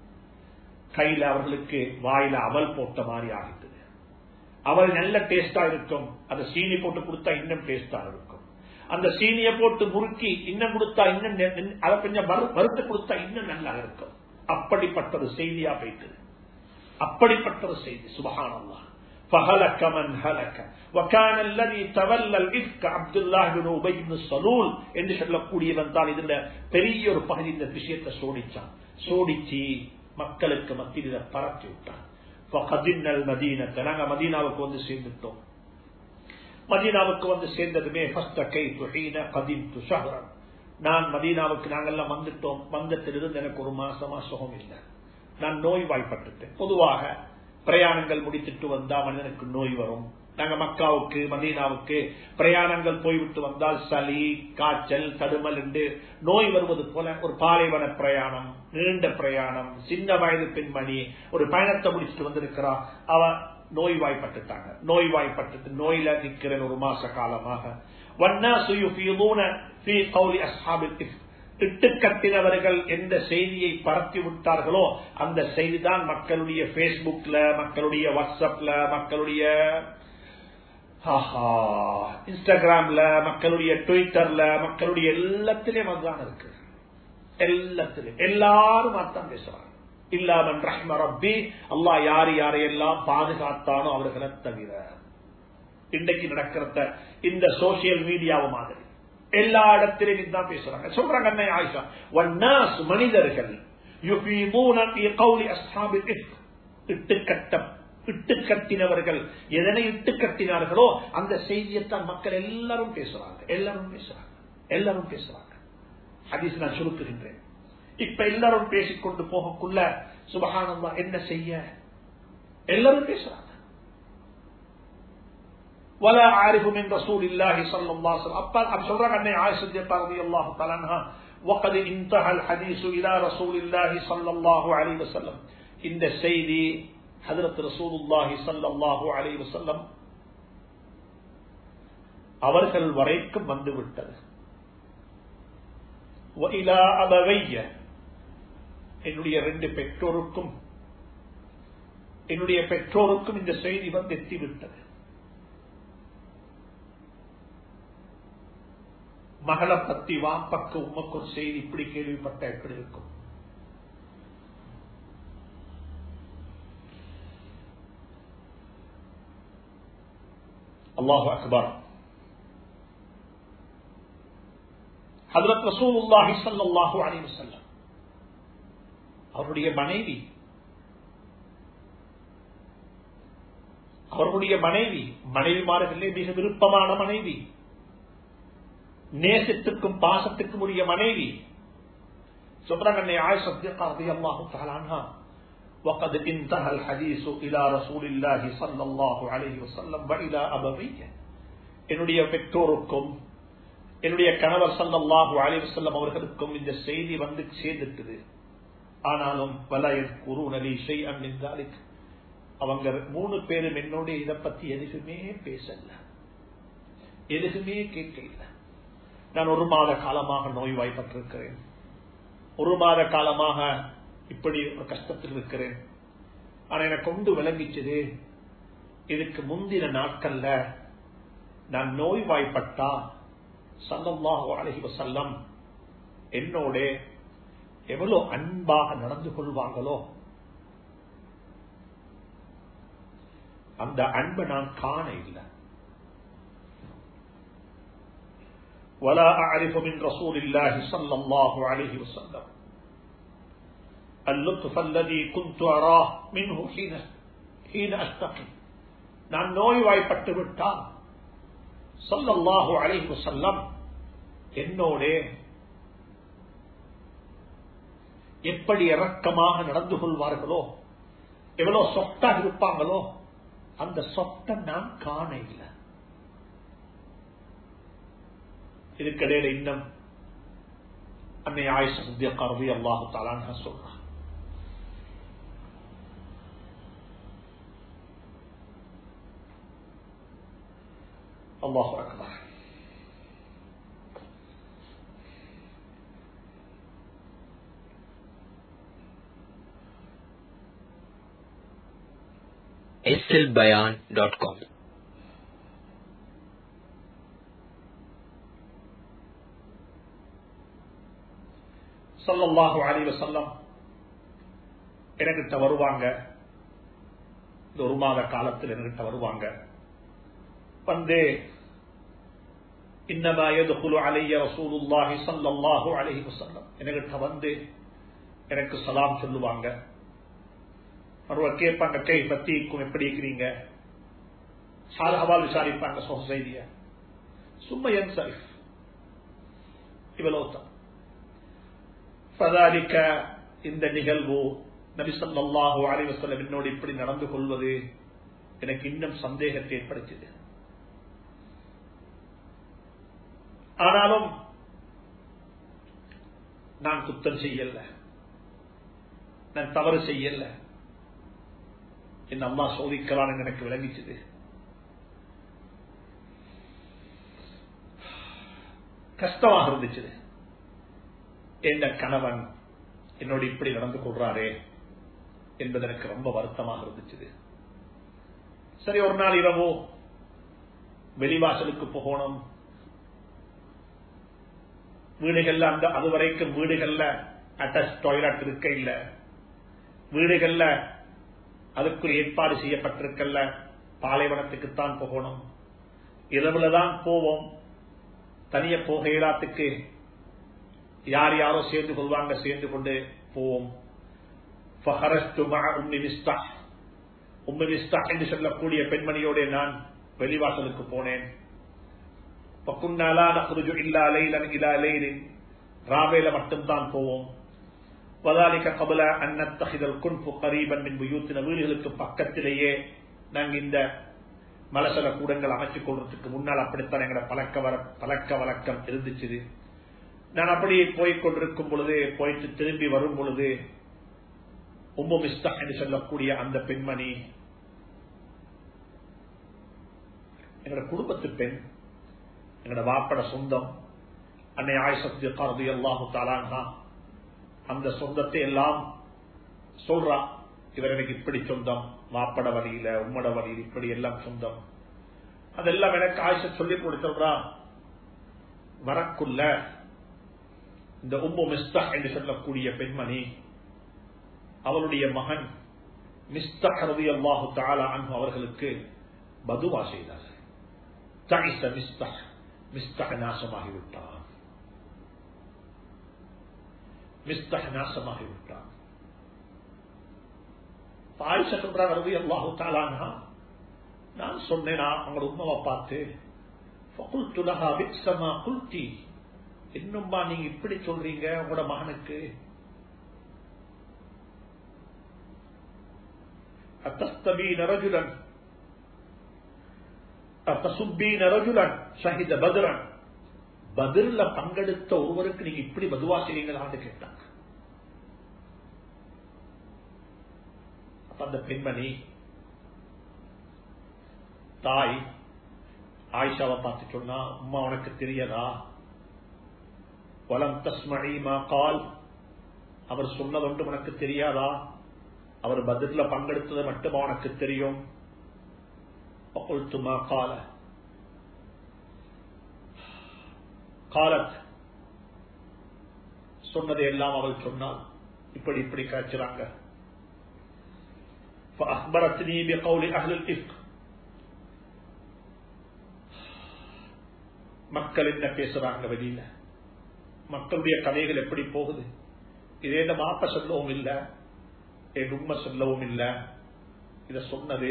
கையில அவர்களுக்கு வாயில அவல் போட்ட மாதிரி ஆகிட்டது அவள் நல்ல டேஸ்டா இருக்கும் அதை சீனி போட்டு கொடுத்தா இன்னும் டேஸ்டா இருக்கும் அந்த சீனிய போட்டு முறுக்கி இன்னும் கொடுத்தா இன்னும் அதை கொஞ்சம் வறுத்து கொடுத்தா இன்னும் நல்லா இருக்கும் அப்படிப்பட்ட ஒரு செய்தியா போயிட்டு அப்படிப்பட்ட ஒரு செய்தி சுபஹானல்லா فهلك من هلك وكان الذي تولى الافك عبد الله بن ابي بن سلول என்று சொல்லக்கூடியவன் தான் இதுல பெரிய ஒரு பகுதி இந்த விஷயத்தை சோடிச்சான் சோடிச்சு மக்களுக்கு மத்தியில பரப்பி விட்டான் فقدمنا المدينه நாங்க மதீனாவுக்கு வந்து சேர்ந்துட்டோம் மதீனாவுக்கு வந்து சேர்ந்ததுமே ஃபர்ஸ்ட் கை துஹீன قدمت شهرا நான் மதீனாவுக்கு நாங்கெல்லாம் வந்துட்டோம் வந்தத்திலிருந்து எனக்கு ஒரு மாசமா சுகம் இல்லை நான் நோய் வாய்ப்பட்டுட்டேன் பொதுவாக பிரயாணங்கள் முடித்துட்டு வந்தா மனிதனுக்கு நோய் வரும் நாங்க மக்காவுக்கு மதீனாவுக்கு பிரயாணங்கள் போய்விட்டு வந்தால் சளி காய்ச்சல் தடுமல் என்று நோய் வருவது போல ஒரு பாலைவன பிரயாணம் நீண்ட பிரயாணம் சின்ன வயது பெண்மணி ஒரு பயணத்தை முடிச்சுட்டு வந்திருக்கிறா அவ நோய் வாய்ப்பட்டுட்டாங்க நோய் வாய்ப்பட்டு நோயில நிற்கிறேன் ஒரு மாச காலமாக இட்டு கட்டினவர்கள் எந்த செய்தியை பரப்பி விட்டார்களோ அந்த செய்தி தான் மக்களுடைய பேஸ்புக்ல மக்களுடைய வாட்ஸ்அப்ல மக்களுடைய இன்ஸ்டாகிராம்ல மக்களுடைய ட்விட்டர்ல மக்களுடைய எல்லாத்திலையும் அதுதான் இருக்கு எல்லாத்திலும் எல்லாரும் அதான் பேசுறாங்க இல்லாமன் ரஹ்ம ரப்பி அல்லா யாரு யாரையெல்லாம் பாதுகாத்தானோ அவர்களை தவிர இன்றைக்கு நடக்கிறத இந்த சோசியல் மீடியாவை மாதிரி எல்லா இடத்திலையும் தான் பேசுறாங்க சொல்றாங்க அன்னை ஆயிஷா வன்னாஸ் மனிதர்கள் இட்டுக்கட்ட இட்டு கட்டினவர்கள் எதனை இட்டு கட்டினார்களோ அந்த செய்தியைத்தான் மக்கள் எல்லாரும் பேசுறாங்க எல்லாரும் பேசுறாங்க எல்லாரும் பேசுறாங்க ஹதீஸ் நான் சுருக்குகின்றேன் இப்ப எல்லாரும் பேசிக்கொண்டு போகக்குள்ள சுபகானந்தா என்ன செய்ய எல்லாரும் பேசுறாங்க ولا عارف من رسول الله صلى الله عليه وسلم அப்ப சொல்றாங்க அன்னை ஆயிஷா رضي الله تعالى عنها وقد انتهى الحديث الى رسول الله صلى الله عليه وسلم இந்த செய்தி ஹஜரத் ரசூலுல்லாஹி ஸல்லல்லாஹு அலைஹி வஸல்லம் அவர்கள் வரைக்கும் வந்து விட்டது وإلى أبوي என்னுடைய ரெண்டு பெற்றோருக்கும் என்னுடைய பெற்றோருக்கும் இந்த செய்தி வந்து எத்திவிட்டது மகளை பத்தி வாப்பக்கு உமக்கு ஒரு செய்தி இப்படி கேள்விப்பட்ட எப்படி இருக்கும் அல்லாஹு அக்பர் ஹதரத் ரசூலுல்லாஹி ஸல்லல்லாஹு அலைஹி வஸல்லம் அவருடைய மனைவி அவர்களுடைய மனைவி மனைவிமார்களே மிக விருப்பமான மனைவி நேசத்துக்கும் பாசத்துக்கும் உரிய மனைவி சொல்றாங்க ஆயிஷா ரலியல்லாஹு தஆலா அன்ஹா وقد انتهى الحديث الى رسول الله صلى الله عليه وسلم والى ابويه என்னுடைய பெற்றோருக்கும் என்னுடைய கணவர் சல்லல்லாஹு அலைஹி வஸல்லம் அவர்களுக்கும் இந்த செய்தி வந்து சேர்ந்துட்டது ஆனாலும் வலயத் குருநலி ஷைஅன் மின் ذلك அவங்க மூணு பேரும் என்னோட இதை பத்தி எதுக்குமே பேசல எதுக்குமே கேட்கல நான் ஒரு மாத காலமாக நோய்வாய்ப்பட்டிருக்கிறேன் ஒரு மாத காலமாக இப்படி ஒரு கஷ்டத்தில் இருக்கிறேன் ஆனா எனக்கு கொண்டு விளங்கிச்சது இதுக்கு முந்தின நாட்கள்ல நான் நோய்வாய்ப்பட்டா சல்லல்லாஹு அலைஹி வஸல்லம் என்னோட எவ்வளவு அன்பாக நடந்து கொள்வாங்களோ அந்த அன்பை நான் காண இல்லை ولا أعرف من رسول الله صلى الله عليه وسلم اللطف الذي كنت أراه منه حين حين أشتقي நான் நோய்வாய்ப்பட்டு விட்டால் சொல்லல்லாஹு அலைஹி வஸல்லம் என்னோட எப்படி இறக்கமாக நடந்து கொள்வார்களோ எவ்வளவு சொத்தாக இருப்பாங்களோ அந்த சொத்தை நான் காண இல்லை இதுக்கிடையில இன்னும் அன்னை ஆயுஷ சித்தியக்கா ரவி அல்லாஹு தாலான்னு சொல்றான் அல்லாஹு அக்பர் slbayan.com சல்லல்லாஹு அலைஹி வஸல்லம் எனக்கிட்ட வருவாங்க இந்த ஒரு மாத காலத்தில் என்கிட்ட வருவாங்க வந்து இன்னமா يدخل علي رسول الله صلى الله عليه وسلم எனக்கிட்ட வந்து எனக்கு சலாம் சொல்லுவாங்க ஒருவர் கேட்பாங்க கை பத்திக்கும் எப்படி இருக்கிறீங்க சாதகவால் விசாரிப்பாங்க சொசைடிய சும்மா என் சரிஃப் இவ்வளவுதான் பதாலிக்க இந்த நிகழ்வு நபிசல்லாஹு அலைவசல்லம் என்னோடு இப்படி நடந்து கொள்வது எனக்கு இன்னும் சந்தேகத்தை ஏற்படுத்தியது ஆனாலும் நான் குத்தம் செய்யல நான் தவறு செய்யல என் அம்மா சோதிக்கிறான் எனக்கு விளங்கிச்சது கஷ்டமாக இருந்துச்சு எந்த கணவன் என்னோட இப்படி நடந்து கொள்றாரே என்பது எனக்கு ரொம்ப வருத்தமாக இருந்துச்சு சரி ஒரு நாள் இரவோ வெளிவாசலுக்கு போகணும் வீடுகள்ல அந்த அது வரைக்கும் வீடுகள்ல அட்டாச் டாய்லெட் இருக்க இல்ல வீடுகள்ல அதுக்கு ஏற்பாடு செய்யப்பட்டிருக்கல்ல பாலைவனத்துக்குத்தான் போகணும் இரவுல தான் போவோம் தனிய போக இயலாத்துக்கு யார் யாரோ சேர்ந்து கொள்வாங்க சேர்ந்து கொண்டு போவோம் என்று சொல்லக்கூடிய பெண்மணியோட நான் வெளிவாசலுக்கு போனேன் ராவேல மட்டும்தான் போவோம் வதாலிக்க கபல அன்னத்தகிதல் குன்பு கரீபன் மின் யுத்தின வீடுகளுக்கு பக்கத்திலேயே நாங்க இந்த மலசல கூடங்கள் அமைச்சுக் கொள்றதுக்கு முன்னால் அப்படித்தான் எங்களோட பழக்க வர பழக்க வழக்கம் இருந்துச்சு நான் அப்படி போய்க் கொண்டிருக்கும் பொழுது போயிட்டு திரும்பி வரும் பொழுது உம்மு மிஸ்தா என்று சொல்லக்கூடிய அந்த பெண்மணி எங்களோட குடும்பத்து பெண் எங்களோட வாப்பட சொந்தம் அன்னை ஆயுசக்தி கருதி அல்லாஹு தாலான்ஹா அந்த சொந்தத்தை எல்லாம் சொல்றா இவர் எனக்கு இப்படி சொந்தம் மாப்பட வழியில உம்மட வழியில் இப்படி எல்லாம் சொந்தம் அதெல்லாம் எனக்கு ஆயுஷ சொல்லிக் கொடுத்தா வரக்குள்ள இந்த உம்மு மிஸ்தா என்று சொல்லக்கூடிய பெண்மணி அவளுடைய மகன் மிஸ்தக் ரவி அல்லாஹு தாலா அன்பு அவர்களுக்கு பதுவா செய்தார் தாய்ச மிஸ்தக் மிஸ்தக் நாசமாகிவிட்டான் மிஸ்தக் நாசமாகிவிட்டான் ஆயிஷா சொல்றாங்க ரவி அல்லாஹு தாலானா நான் சொன்னேனா அவங்களோட உண்மாவை பார்த்து ஃபகுல்துலஹா விக்ஸமா குல்தி இன்னும்பா நீங்க இப்படி சொல்றீங்க உங்களோட மகனுக்கு أتستبين رجلا أتسبين رجلا شهد بدرا பதில்ல பங்கெடுத்த ஒருவருக்கு நீங்க இப்படி பதுவா செய்றீங்களான்னு கேட்டாங்க அப்ப அந்த பெண்மணி தாய் ஆயிஷாவை பார்த்து சொன்னா அம்மா உனக்கு தெரியதா வலம் தஸ்மணிமா கால் அவர் சொன்னது ஒன்று உனக்கு தெரியாதா அவர் பதில பங்கெடுத்தது மட்டுமா உனக்கு தெரியும் قلتما قال قالت சொன்னதை எல்லாம் அவள் சொன்னால் இப்படி இப்படி காய்ச்சுறாங்க فأخبرتني بقول أهل الإفك மக்கள் என்ன பேசுறாங்க வெளியில மக்களுடைய கதைகள் எப்படி போகுது இதே இந்த மாப்ப சொல்லவும் இல்லை என் உண்மை சொல்லவும் இல்லை இத சொன்னது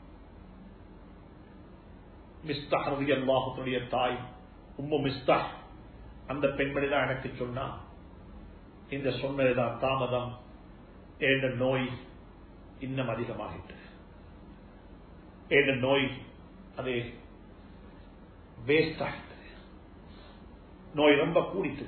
மிஸ்தாஹ் ரவி அல்லாஹுடைய தாய் உம்மு மிஸ்தாஹ் அந்த பெண்மணி தான் எனக்கு சொன்னா இந்த சொன்னதுதான் தாமதம் என்ற நோய் இன்னும் அதிகமாகிட்டு என்ற நோய் அது வேஸ்ட் ஆகிட்டு நோய் ரொம்ப கூடிட்டு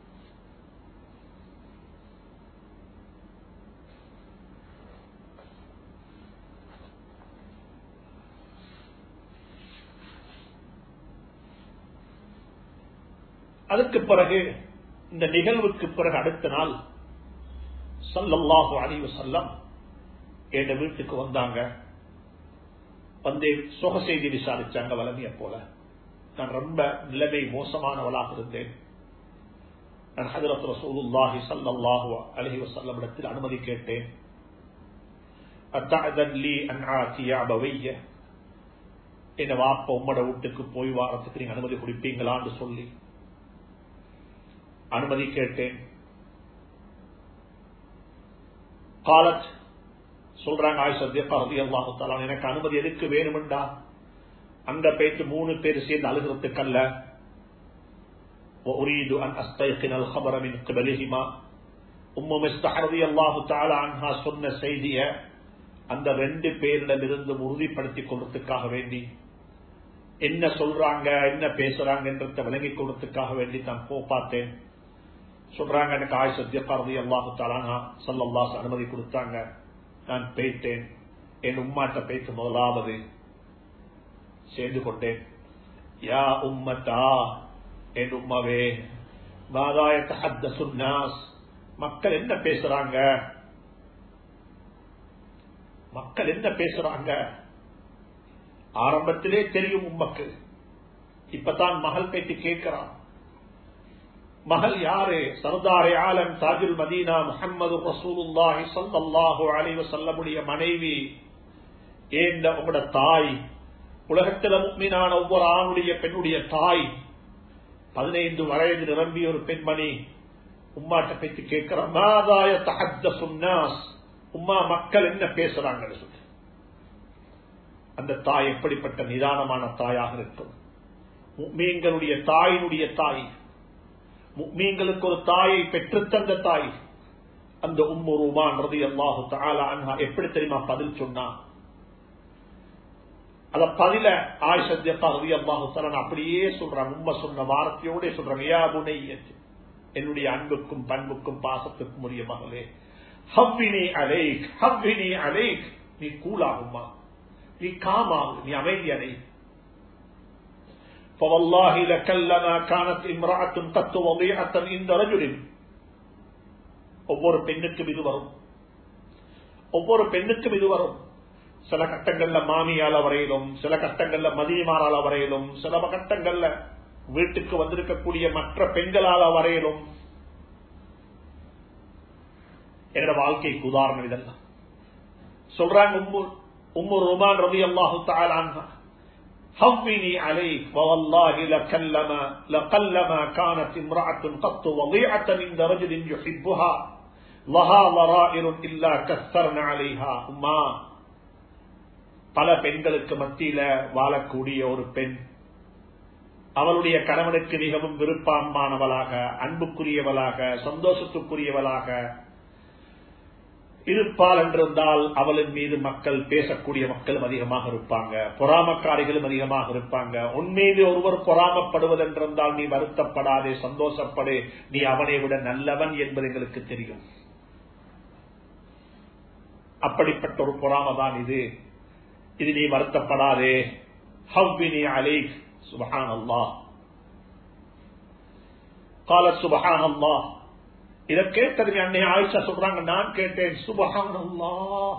அதுக்கு பிறகு இந்த நிகழ்வுக்கு பிறகு அடுத்த நாள் சல்லல்லாஹு அழிவு செல்லம் என் வீட்டுக்கு வந்தாங்க வந்து சுக செய்தி விசாரிச்சாங்க வளமைய போல நான் ரொம்ப நிலைமை மோசமானவளாக இருந்தேன் நான் ஹதரத் ரசூலுல்லாஹி சல்லல்லாஹு அலஹி வசல்லம் இடத்தில் அனுமதி கேட்டேன் என்ன வாப்ப உம்மட வீட்டுக்கு போய் வாரத்துக்கு நீங்க அனுமதி கொடுப்பீங்களான்னு சொல்லி அனுமதி கேட்டேன் காலத் சொல்றாங்க ஆயுஷத்தியல்லாஹால எனக்கு அனுமதி எதுக்கு வேணுமெண்டா அங்க போயிட்டு மூணு பேர் சேர்ந்து அழுகிறதுக்கல்ல أريد أن أستيقن الخبر من قبلهما أم مستحرضي الله تعالى عنها சொன்ன செய்திய அந்த ரெண்டு பேரிடமிருந்து உறுதிப்படுத்திக் கொள்றதுக்காக வேண்டி என்ன சொல்றாங்க என்ன பேசுறாங்க என்றதை விளங்கிக் கொள்றதுக்காக வேண்டி தான் போ பார்த்தேன் சொல்றாங்க எனக்கு ஆய் சத்தியப்பாரதி அல்லாஹு தாலானா சல்லாஸ் அனுமதி கொடுத்தாங்க நான் பேய்த்தேன் என் உம்மாட்ட பேய்த்து முதலாவது சேர்ந்து கொண்டேன் யா உம்மத்தா என் உம்மாவே மாதாயத்த ஹத்த சுன்னாஸ் மக்கள் என்ன பேசுறாங்க மக்கள் என்ன பேசுறாங்க ஆரம்பத்திலே தெரியும் உம்மக்கு இப்பதான் மகள் பேட்டி கேட்கிறான் மகள் யாரு சர்தாரே ஆலம் தாஜுல் மதீனா முகமது ரசூலுல்லாஹி சல்லாஹு அலைவ சொல்லமுடைய மனைவி ஏந்த உங்களோட தாய் உலகத்தில் முக்மீனான ஒவ்வொரு ஆணுடைய பெண்ணுடைய தாய் பதினைந்து வயது நிரம்பிய ஒரு பெண்மணி உம்மாட்ட பேச்சு கேட்கிறான் மாதாய தஹத்த சுன்னாஸ் உம்மா மக்கள் என்ன பேசுறாங்கன்னு சொல்லி அந்த தாய் எப்படிப்பட்ட நிதானமான தாயாக இருக்கும் மீன்களுடைய தாயினுடைய தாய் மீன்களுக்கு ஒரு தாயை பெற்றுத்தந்த தாய் அந்த உம்மு ரூபான் ரதி அல்லாஹு தாலா அன்ஹா எப்படி தெரியுமா பதில் சொன்னா அத பதில ஆயுஷத்தியத்தா ரதி அல்லாஹு தலன் அப்படியே சொல்றாங்க உண்மை சொன்ன வார்த்தையோட சொல்றாங்க யா புனையத்து என்னுடைய அன்புக்கும் பண்புக்கும் பாசத்துக்கும் உரிய மகளே ஹவ்வினி அலைக் ஹவ்வினி அலைக் நீ கூலாகுமா நீ காமாகு நீ அமைதி அடை فوالله لكلما كانت امرأة قد وضيعة عند رجل ஒவ்வொரு பெண்ணுக்கும் இது வரும் ஒவ்வொரு பெண்ணுக்கும் இது வரும் சில கட்டங்கள்ல மாமியால வரையிலும் சில கட்டங்கள்ல மதியமானால வரையிலும் சில கட்டங்கள்ல வீட்டுக்கு வந்திருக்கக்கூடிய மற்ற பெண்களால வரையிலும் என்னோட வாழ்க்கைக்கு உதாரணம் இதெல்லாம் சொல்றாங்க உம்மு உம்மு ருமான் ரவி அல்லாஹு தாலான்ஹா هوني عليك فوالله لكلما لقلما كانت امرأة قط وضيعة عند رجل يحبها لها ضرائر إلا كثرنا عليها أما பல பெண்களுக்கு மத்தியில வாழக்கூடிய ஒரு பெண் அவளுடைய கணவனுக்கு மிகவும் விருப்பமானவளாக அன்புக்குரியவளாக சந்தோஷத்துக்குரியவளாக இருப்பாள் என்றிருந்தால் அவளின் மீது மக்கள் பேசக்கூடிய மக்களும் அதிகமாக இருப்பாங்க பொறாமக்காரிகளும் அதிகமாக இருப்பாங்க உன்மீது ஒருவர் பொறாமப்படுவதென்றிருந்தால் நீ வருத்தப்படாதே சந்தோஷப்படு நீ அவனை விட நல்லவன் என்பது எங்களுக்கு தெரியும் அப்படிப்பட்ட ஒரு பொறாமதான் இது இது நீ வருத்தப்படாதே ஹவ்வினி அலைக் சுபஹான் அல்லா கால சுபஹான் அல்லா இதை கேட்டது அன்னை ஆயிஷா சொல்றாங்க நான் கேட்டேன் சுபஹான் அல்லா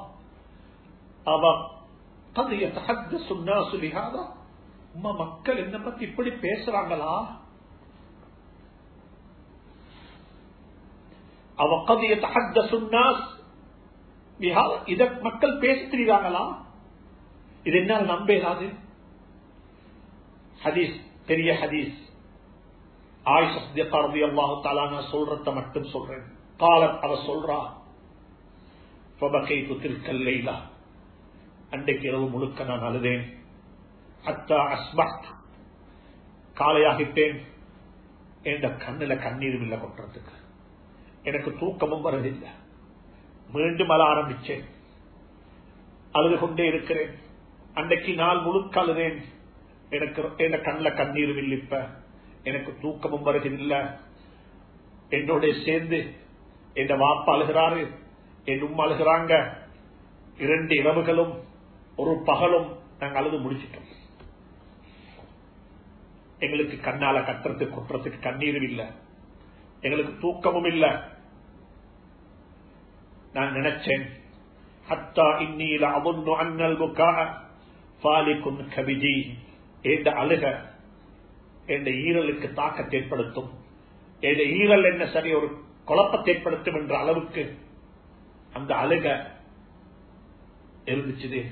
அவ கதைய தகத்த சுன்னா சுலிஹாதா உமா மக்கள் என்ன பத்தி இப்படி பேசுறாங்களா அவ கதைய தகத்த சுன்னா இத மக்கள் பேசிக்கிறாங்களா இது என்ன நம்பேதாது ஹதீஸ் பெரிய ஹதீஸ் ஆயிஷி அல்லாஹு தாலான சொல்றத மட்டும் சொல்றேன் காலம் அவ சொல்றா திருக்கல்லைலா அன்றைக்கு இரவு முழுக்க நான் அழுதேன் அத்தா அஸ்பத் காலையாகிட்டேன் என்ற கண்ணில கண்ணீரும் இல்லை கொட்டுறதுக்கு எனக்கு தூக்கமும் வரதில்லை மீண்டும் அழ ஆரம்பிச்சேன் அழுது கொண்டே இருக்கிறேன் அன்றைக்கு நாள் முழுக்க அழுதேன் எனக்கு என் கண்ணில் கண்ணீரும் இல்லிப்ப எனக்கு தூக்கமும் வருகிறதில்ல என்னோட சேர்ந்து என் வாப்பா அழுகிறாரு என் உம்மா அழுகிறாங்க இரண்டு இரவுகளும் ஒரு பகலும் நாங்க அழுது முடிச்சிட்டோம் எங்களுக்கு கண்ணால கட்டுறதுக்கு கொட்டுறதுக்கு கண்ணீரும் இல்லை எங்களுக்கு தூக்கமும் இல்லை நான் நினைச்சேன் ஹத்தா இன்னீல அவுன்னு அண்ணல் புக்கா பாலிக்கும் கவிஜி என்ற அழுக என்ற ஈரலுக்கு தாக்கத்தை ஏற்படுத்தும் என்ற ஈரல் என்ன சரி ஒரு குழப்பத்தை ஏற்படுத்தும் என்ற அளவுக்கு அந்த அழுக இருந்துச்சு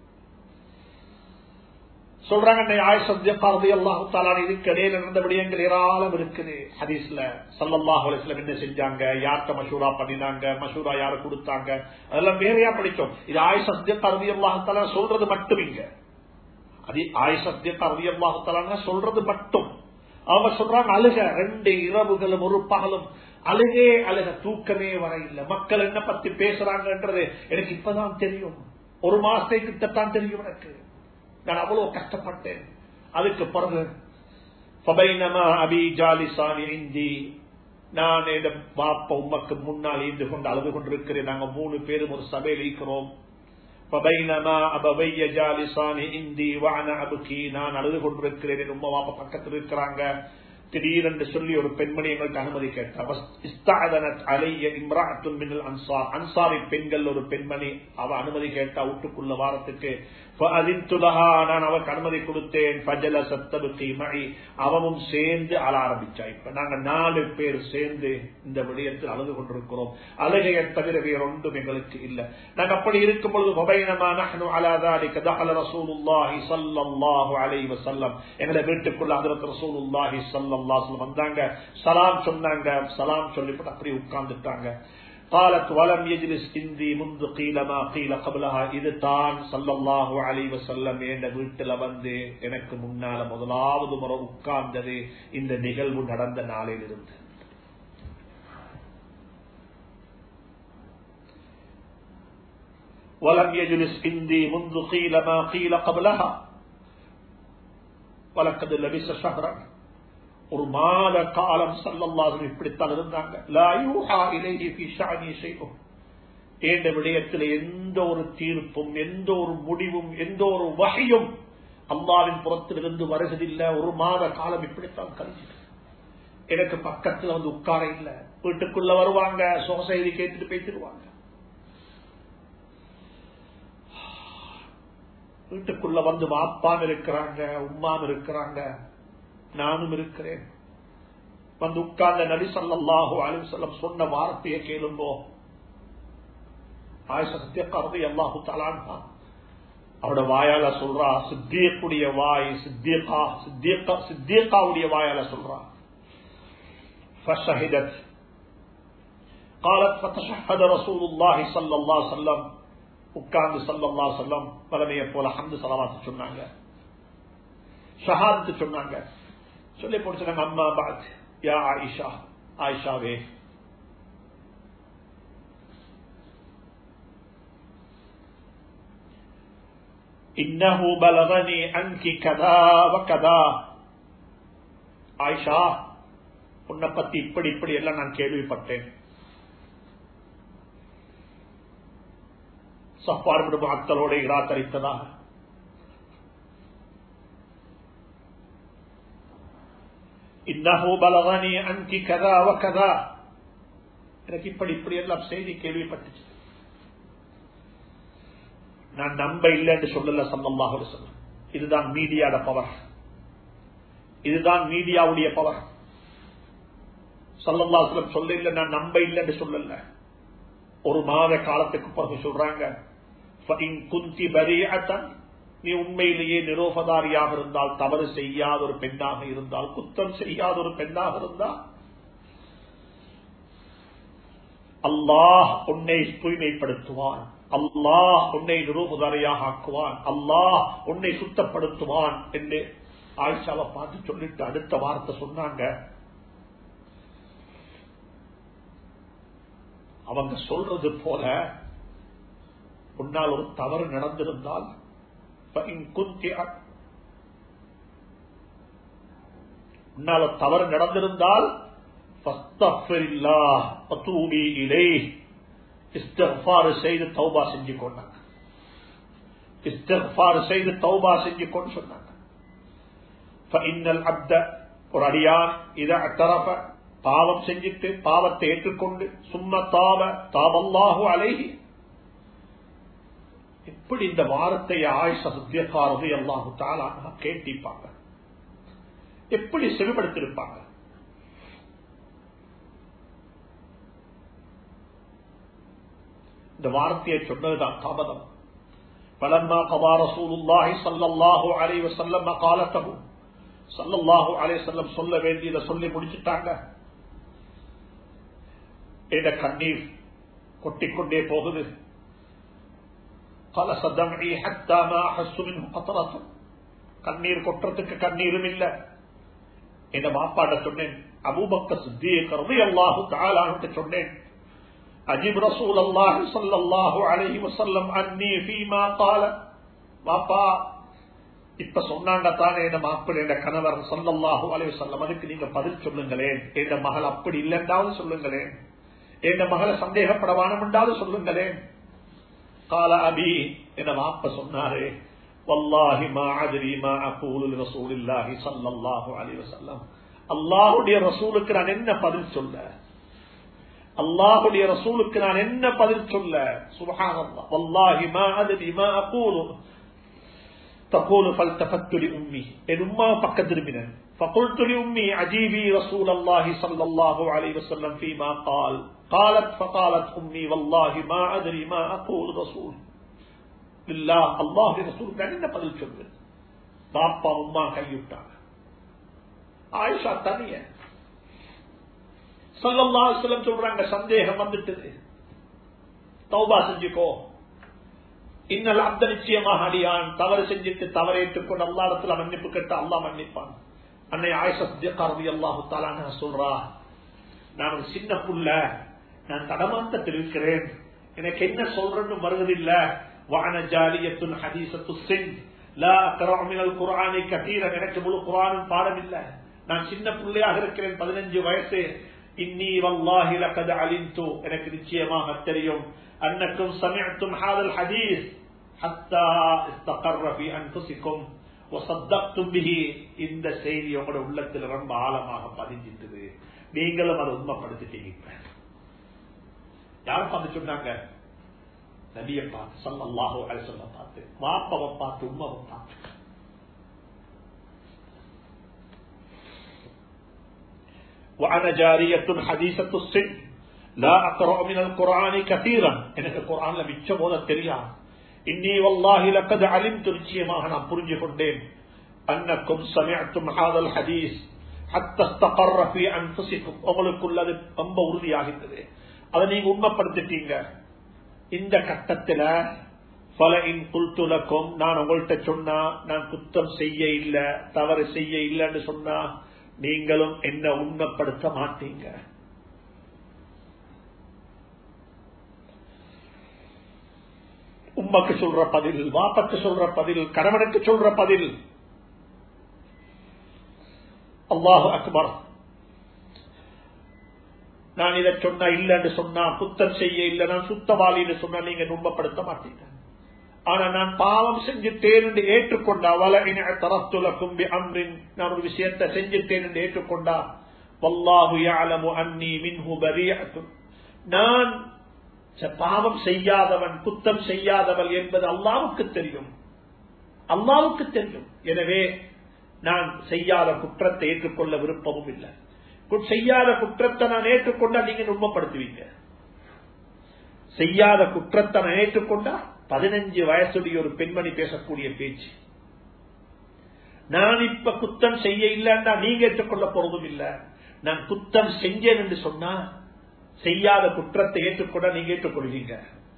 சொல்றாங்க இதுக்கு இடையில இருந்த விடயங்கள் ஏராளம் இருக்குது ஹதீஸ்ல சல்லல்லாஹ் அலிஸ்லம் என்ன செஞ்சாங்க யார்கிட்ட மஷூரா பண்ணினாங்க மஷூரா யாரு கொடுத்தாங்க அதெல்லாம் வேறையா படிச்சோம் இது ஆயுஷ் சத்தியத்தை அறுதி அல்லாஹால சொல்றது மட்டும் இங்க அது ஆயுஷ் சத்தியத்தை அறுதி அல்லாஹால சொல்றது மட்டும் அவங்க சொல்றாங்க அழுக ரெண்டு இரவுகளும் ஒரு பகலும் அழுகே அழுக தூக்கமே வர இல்லை மக்கள் என்ன பத்தி பேசுறாங்கன்றது எனக்கு இப்பதான் தெரியும் ஒரு மாசத்தை கிட்டத்தான் தெரியும் எனக்கு நான் அவ்வளவு கஷ்டப்பட்டேன் அதுக்கு பிறகு அபி ஜாலிசானி இந்தி நான் என் பாப்ப உமக்கு முன்னால் ஈந்து கொண்டு அழுது கொண்டிருக்கிறேன் நாங்க மூணு பேரும் ஒரு சபையில் இருக்கிறோம் நான் அழுது கொண்டிருக்கிறேன் என் உமா பாப்பா பக்கத்தில் இருக்கிறாங்க திடீரென்று சொல்லி ஒரு பெண்மணி எங்களுக்கு அனுமதி கேட்டார் அன்சாரி பெண்கள் ஒரு பெண்மணி அவ அனுமதி கேட்டா வீட்டுக்குள்ள வாரத்துக்கு நான் அவருக்கு அனுமதி கொடுத்தேன் பஜல சத்தபுக்கு மழை அவனும் சேர்ந்து அழ ஆரம்பிச்சா இப்ப நாங்க நாலு பேர் சேர்ந்து இந்த விடயத்தில் அழுது கொண்டிருக்கிறோம் அழுகையை தவிர வேற ஒன்றும் எங்களுக்கு இல்லை நாங்க அப்படி இருக்கும் பொழுது எங்களை வீட்டுக்குள்ள அதிரத்து ரசூலுல்லாஹி சல்லாஹ் வந்தாங்க சலாம் சொன்னாங்க சலாம் சொல்லிவிட்டு அப்படியே உட்கார்ந்துட்டாங்க قالت ولم يجلس عندي منذ قيل ما قيل قبلها இது தான் சல்லல்லாஹு அலைஹி வஸல்லம் என்ற வீட்டில வந்து எனக்கு முன்னால முதலாவது முறை உட்கார்ந்தது இந்த நிகழ்வு நடந்த நாளில் இருந்து ولم يجلس عندي منذ قيل ما قيل قبلها ولقد لبس شهرا ஒரு மாத காலம் சல்லல்லாஹு இப்படித்தான் இருந்தாங்க என்ற விடயத்தில் எந்த ஒரு தீர்ப்பும் எந்த ஒரு முடிவும் எந்த ஒரு வகையும் அம்மாவின் புறத்திலிருந்து வருவதில்லை ஒரு மாத காலம் இப்படித்தான் கழிஞ்சது எனக்கு பக்கத்துல வந்து உட்கார இல்ல வீட்டுக்குள்ள வருவாங்க சுகசெய்தி கேட்டுட்டு பேசிடுவாங்க வீட்டுக்குள்ள வந்து வாப்பான் இருக்கிறாங்க உம்மான் இருக்கிறாங்க நானும் இருக்கிறேன் வந்து உட்கார்ந்த நபி ஸல்லல்லாஹு அலைஹி வஸல்லம் சொன்ன வார்த்தையை கேளுங்கோ ஆயிஷா சத்தியக்காரதி அல்லாஹு தலான்ஹா அவட வாயால சொல்றா சித்தியக்குடைய வாய் சித்தியக்கா சித்தியக்கா சித்தியக்காவுடைய வாயால சொல்றா فشهدت قالت فتشهد رسول الله صلى الله عليه وسلم உட்கார்ந்து சல்லல்லா சொல்லம் பலமையை போல ஹம்து சலவாத்து சொன்னாங்க ஷஹாத்து சொன்னாங்க சொல்லி போட்டு அம்மா பாத் யா ஆயிஷா ஆயிஷாவே இன்னஹு பலகனி அன்கி கதா வகதா ஆயிஷா உன்னை பத்தி இப்படி இப்படி எல்லாம் நான் கேள்விப்பட்டேன் சப்பார் மக்களோட இராத்தரித்ததாக இன்னஹு பலகனி அன்கி கதா வகதா எனக்கு இப்படி இப்படி எல்லாம் செய்தி கேள்விப்பட்டுச்சு நான் நம்ப இல்லைன்னு சொல்லல சம்பந்தமாக சொல்ல இதுதான் மீடியாட பவர் இதுதான் மீடியாவுடைய பவர் சல்லல்லாஸ்லம் சொல்ல இல்லை நான் நம்ப இல்லைன்னு சொல்லல ஒரு மாத காலத்துக்கு பிறகு சொல்றாங்க குந்தி பரியத்தன் நீ உண்மையிலேயே நிரோபதாரியாக இருந்தால் தவறு செய்யாத ஒரு பெண்ணாக இருந்தால் குத்தம் செய்யாத ஒரு பெண்ணாக இருந்தால் அல்லாஹ் உன்னை தூய்மைப்படுத்துவான் அல்லாஹ் உன்னை நிரூபதாரியாக ஆக்குவான் அல்லாஹ் உன்னை சுத்தப்படுத்துவான் என்று ஆயிஷாவை பார்த்து சொல்லிட்டு அடுத்த வார்த்தை சொன்னாங்க அவங்க சொல்றது போல உன்னால் ஒரு தவறு நடந்திருந்தால் உன்னால் தவறு நடந்திருந்தால் செய்து தௌபா செஞ்சு கொண்டாங்க செய்து தௌபா செஞ்சு கொண்டு சொன்னாங்க ஒரு அடியான் இதை அத்தரப்ப பாவம் செஞ்சுட்டு பாவத்தை ஏற்றுக்கொண்டு சும்மா தாவ தாவல்லாஹு அலைகி எப்படி இந்த வாரத்தைய ஆயுஷ சத்தியக்காரது அல்லாஹு தாலா கேட்டிப்பாங்க எப்படி செவிப்படுத்திருப்பாங்க இந்த வார்த்தையை சொன்னதுதான் தாமதம் பலம்மா கபா ரசூலுல்லாஹி ஸல்லல்லாஹு அலைஹி வஸல்லம் قالته ஸல்லல்லாஹு அலைஹி வஸல்லம் சொல்ல வேண்டியதை சொல்லி முடிச்சிட்டாங்க என்ற கண்ணீர் கொட்டிக்கொண்டே போகுது பல சதமி ஹத்தாமா ஹசுமின் பத்தரத்தும் கண்ணீர் கொட்டுறதுக்கு கண்ணீரும் இல்ல என்ன மாப்பாட சொன்னேன் அபூபக்க சித்தியை கருதி அல்லாஹு தாலான்னு சொன்னேன் அஜிப் ரசூல் அல்லாஹு சல்லாஹு அலஹி வசல்லம் அன்னி ஃபீமா கால வாப்பா இப்ப சொன்னாங்க தானே என்ன மாப்பிள் என்ற கணவர் சல்லல்லாஹு அலி வசல்லம் அதுக்கு நீங்க பதில் சொல்லுங்களேன் என் மகள் அப்படி இல்லைன்றாவது சொல்லுங்களேன் என் மகளை சந்தேகப்படவானம் என்றாவது சொல்லுங்களேன் கால அபி என வாப்ப சொன்னாரே வல்லாஹி மா அதிரி மா அகூலு ரசூலில்லாஹி ஸல்லல்லாஹு அலைஹி வஸல்லம் அல்லாஹ்வுடைய ரசூலுக்கு நான் என்ன பதில் சொல்ல அல்லாஹ்வுடைய ரசூலுக்கு நான் என்ன பதில் சொல்ல சுப்ஹானல்லாஹ் வல்லாஹி மா அதிரி மா அகூலு تقول فالتفت لأمي إن أمه فقد رمنا فقلت لأمي عجيبي رسول الله صلى الله عليه وسلم فيما قال قالت فقالت أمي والله ما أدري ما أقول رسول لله الله رسول كان என்ன பதில் சொல்வது பாப்பா உம்மா கைவிட்டாங்க ஆயிஷா தனிய சல்லல்லா செல்லம் சொல்றாங்க சந்தேகம் வந்துட்டது தௌபா செஞ்சுக்கோ இன்னல் அந்த நிச்சயமாக அடியான் தவறு செஞ்சுட்டு தவறேற்றுக்கொண்டு அல்லா இடத்துல மன்னிப்பு கேட்டு அல்லா மன்னிப்பான் அன்னை ஆயிஷா சித்தியக்காரதி அல்லாஹு தாலான சொல்றா நான் ஒரு சின்ன புள்ள நான் தடமாட்டத்தில் இருக்கிறேன் எனக்கு என்ன சொல்றேன்னு வருவதில்ல வான ஜாலியத்துன் ஹதீசத்து சிங் லா கராமினல் குரானை கத்தீரன் எனக்கு முழு குரானும் பாடமில்லை நான் சின்ன பிள்ளையாக இருக்கிறேன் பதினஞ்சு வயசு இன்னி வல்லாஹி லகத் அலிந்து எனக்கு நிச்சயமாக தெரியும் அன்னக்கும் சமயத்தும் ஹாதல் ஹதீஸ் ஹத்தா இஸ்தகர்ர ஃபி அன்ஃபுசிக்கும் வசத்தக்தும் பிஹி இந்த செய்தி உங்களோட உள்ளத்தில் ரொம்ப ஆழமாக பதிஞ்சிட்டது நீங்களும் அதை உண்மைப்படுத்திட்டீங்க யாரும் பார்த்து சொன்னாங்க நபியை பார்த்து சல்லாஹோ அலிசல்ல பார்த்து வாப்பவை பார்த்து உமாவை பார்த்து وأنا جارية حديثة السن لا أقرأ من القرآن كثيرا எனக்கு குர்ஆன்ல மிச்சம் போத தெரியாது இன்னி வல்லாஹி லக்கத் அலிம்து நிச்சயமாக நான் புரிஞ்சு கொண்டேன் அன்னக்கும் சமிஅத்தும் ஹாதல் ஹதீஸ் ஹத்த இஸ்தகர்ர ஃபீ அன்ஃபுசிக்கும் உங்களுக்குள்ள அது ரொம்ப உறுதியாகிட்டது அதை நீங்க உண்மைப்படுத்திட்டீங்க இந்த கட்டத்துல பல இன் குல்துலக்கும் நான் உங்கள்கிட்ட சொன்னா நான் குத்தம் செய்ய இல்ல தவறு செய்ய இல்லைன்னு சொன்னா நீங்களும் என்ன உண்மைப்படுத்த மாட்டீங்க உம்மக்கு சொல்ற பதில் வாப்பக்கு சொல்ற பதில் கணவனுக்கு சொல்ற பதில் அல்லாஹு அக்பர் நான் இதை சொன்னா இல்லன்னு சொன்னா புத்தம் செய்ய இல்ல நான் சுத்தவாளின்னு சொன்னா நீங்க நுண்பப்படுத்த மாட்டீங்க ஆனா நான் பாவம் செஞ்சுட்டேன் என்று ஏற்றுக்கொண்டா வல தரத்துலக்கும் அம்ரின் நான் ஒரு விஷயத்தை செஞ்சுட்டேன் என்று ஏற்றுக்கொண்டா வல்லாஹு யாலமு அன்னி மின்ஹு பரியத்துன் நான் பாவம் செய்யாதவன் குத்தம் செய்யாதவன் என்பது அல்லாவுக்கு தெரியும் அல்லாவுக்கு தெரியும் எனவே நான் செய்யாத குற்றத்தை ஏற்றுக்கொள்ள விருப்பமும் இல்லை செய்யாத குற்றத்தை நான் ஏற்றுக்கொண்டா நீங்க உண்மைப்படுத்துவீங்க செய்யாத குற்றத்தை நான் ஏற்றுக்கொண்டா பதினஞ்சு வயசுடைய ஒரு பெண்மணி பேசக்கூடிய பேச்சு நான் இப்ப குத்தம் செய்ய இல்லைன்னா நீங்க ஏற்றுக்கொள்ள போறதும் இல்ல நான் குத்தம் செஞ்சேன் என்று சொன்னா செய்யாத குற்றத்தை ஏற்றுக்கொண்ட நீங்க ஏற்றுக்கொள்வீங்க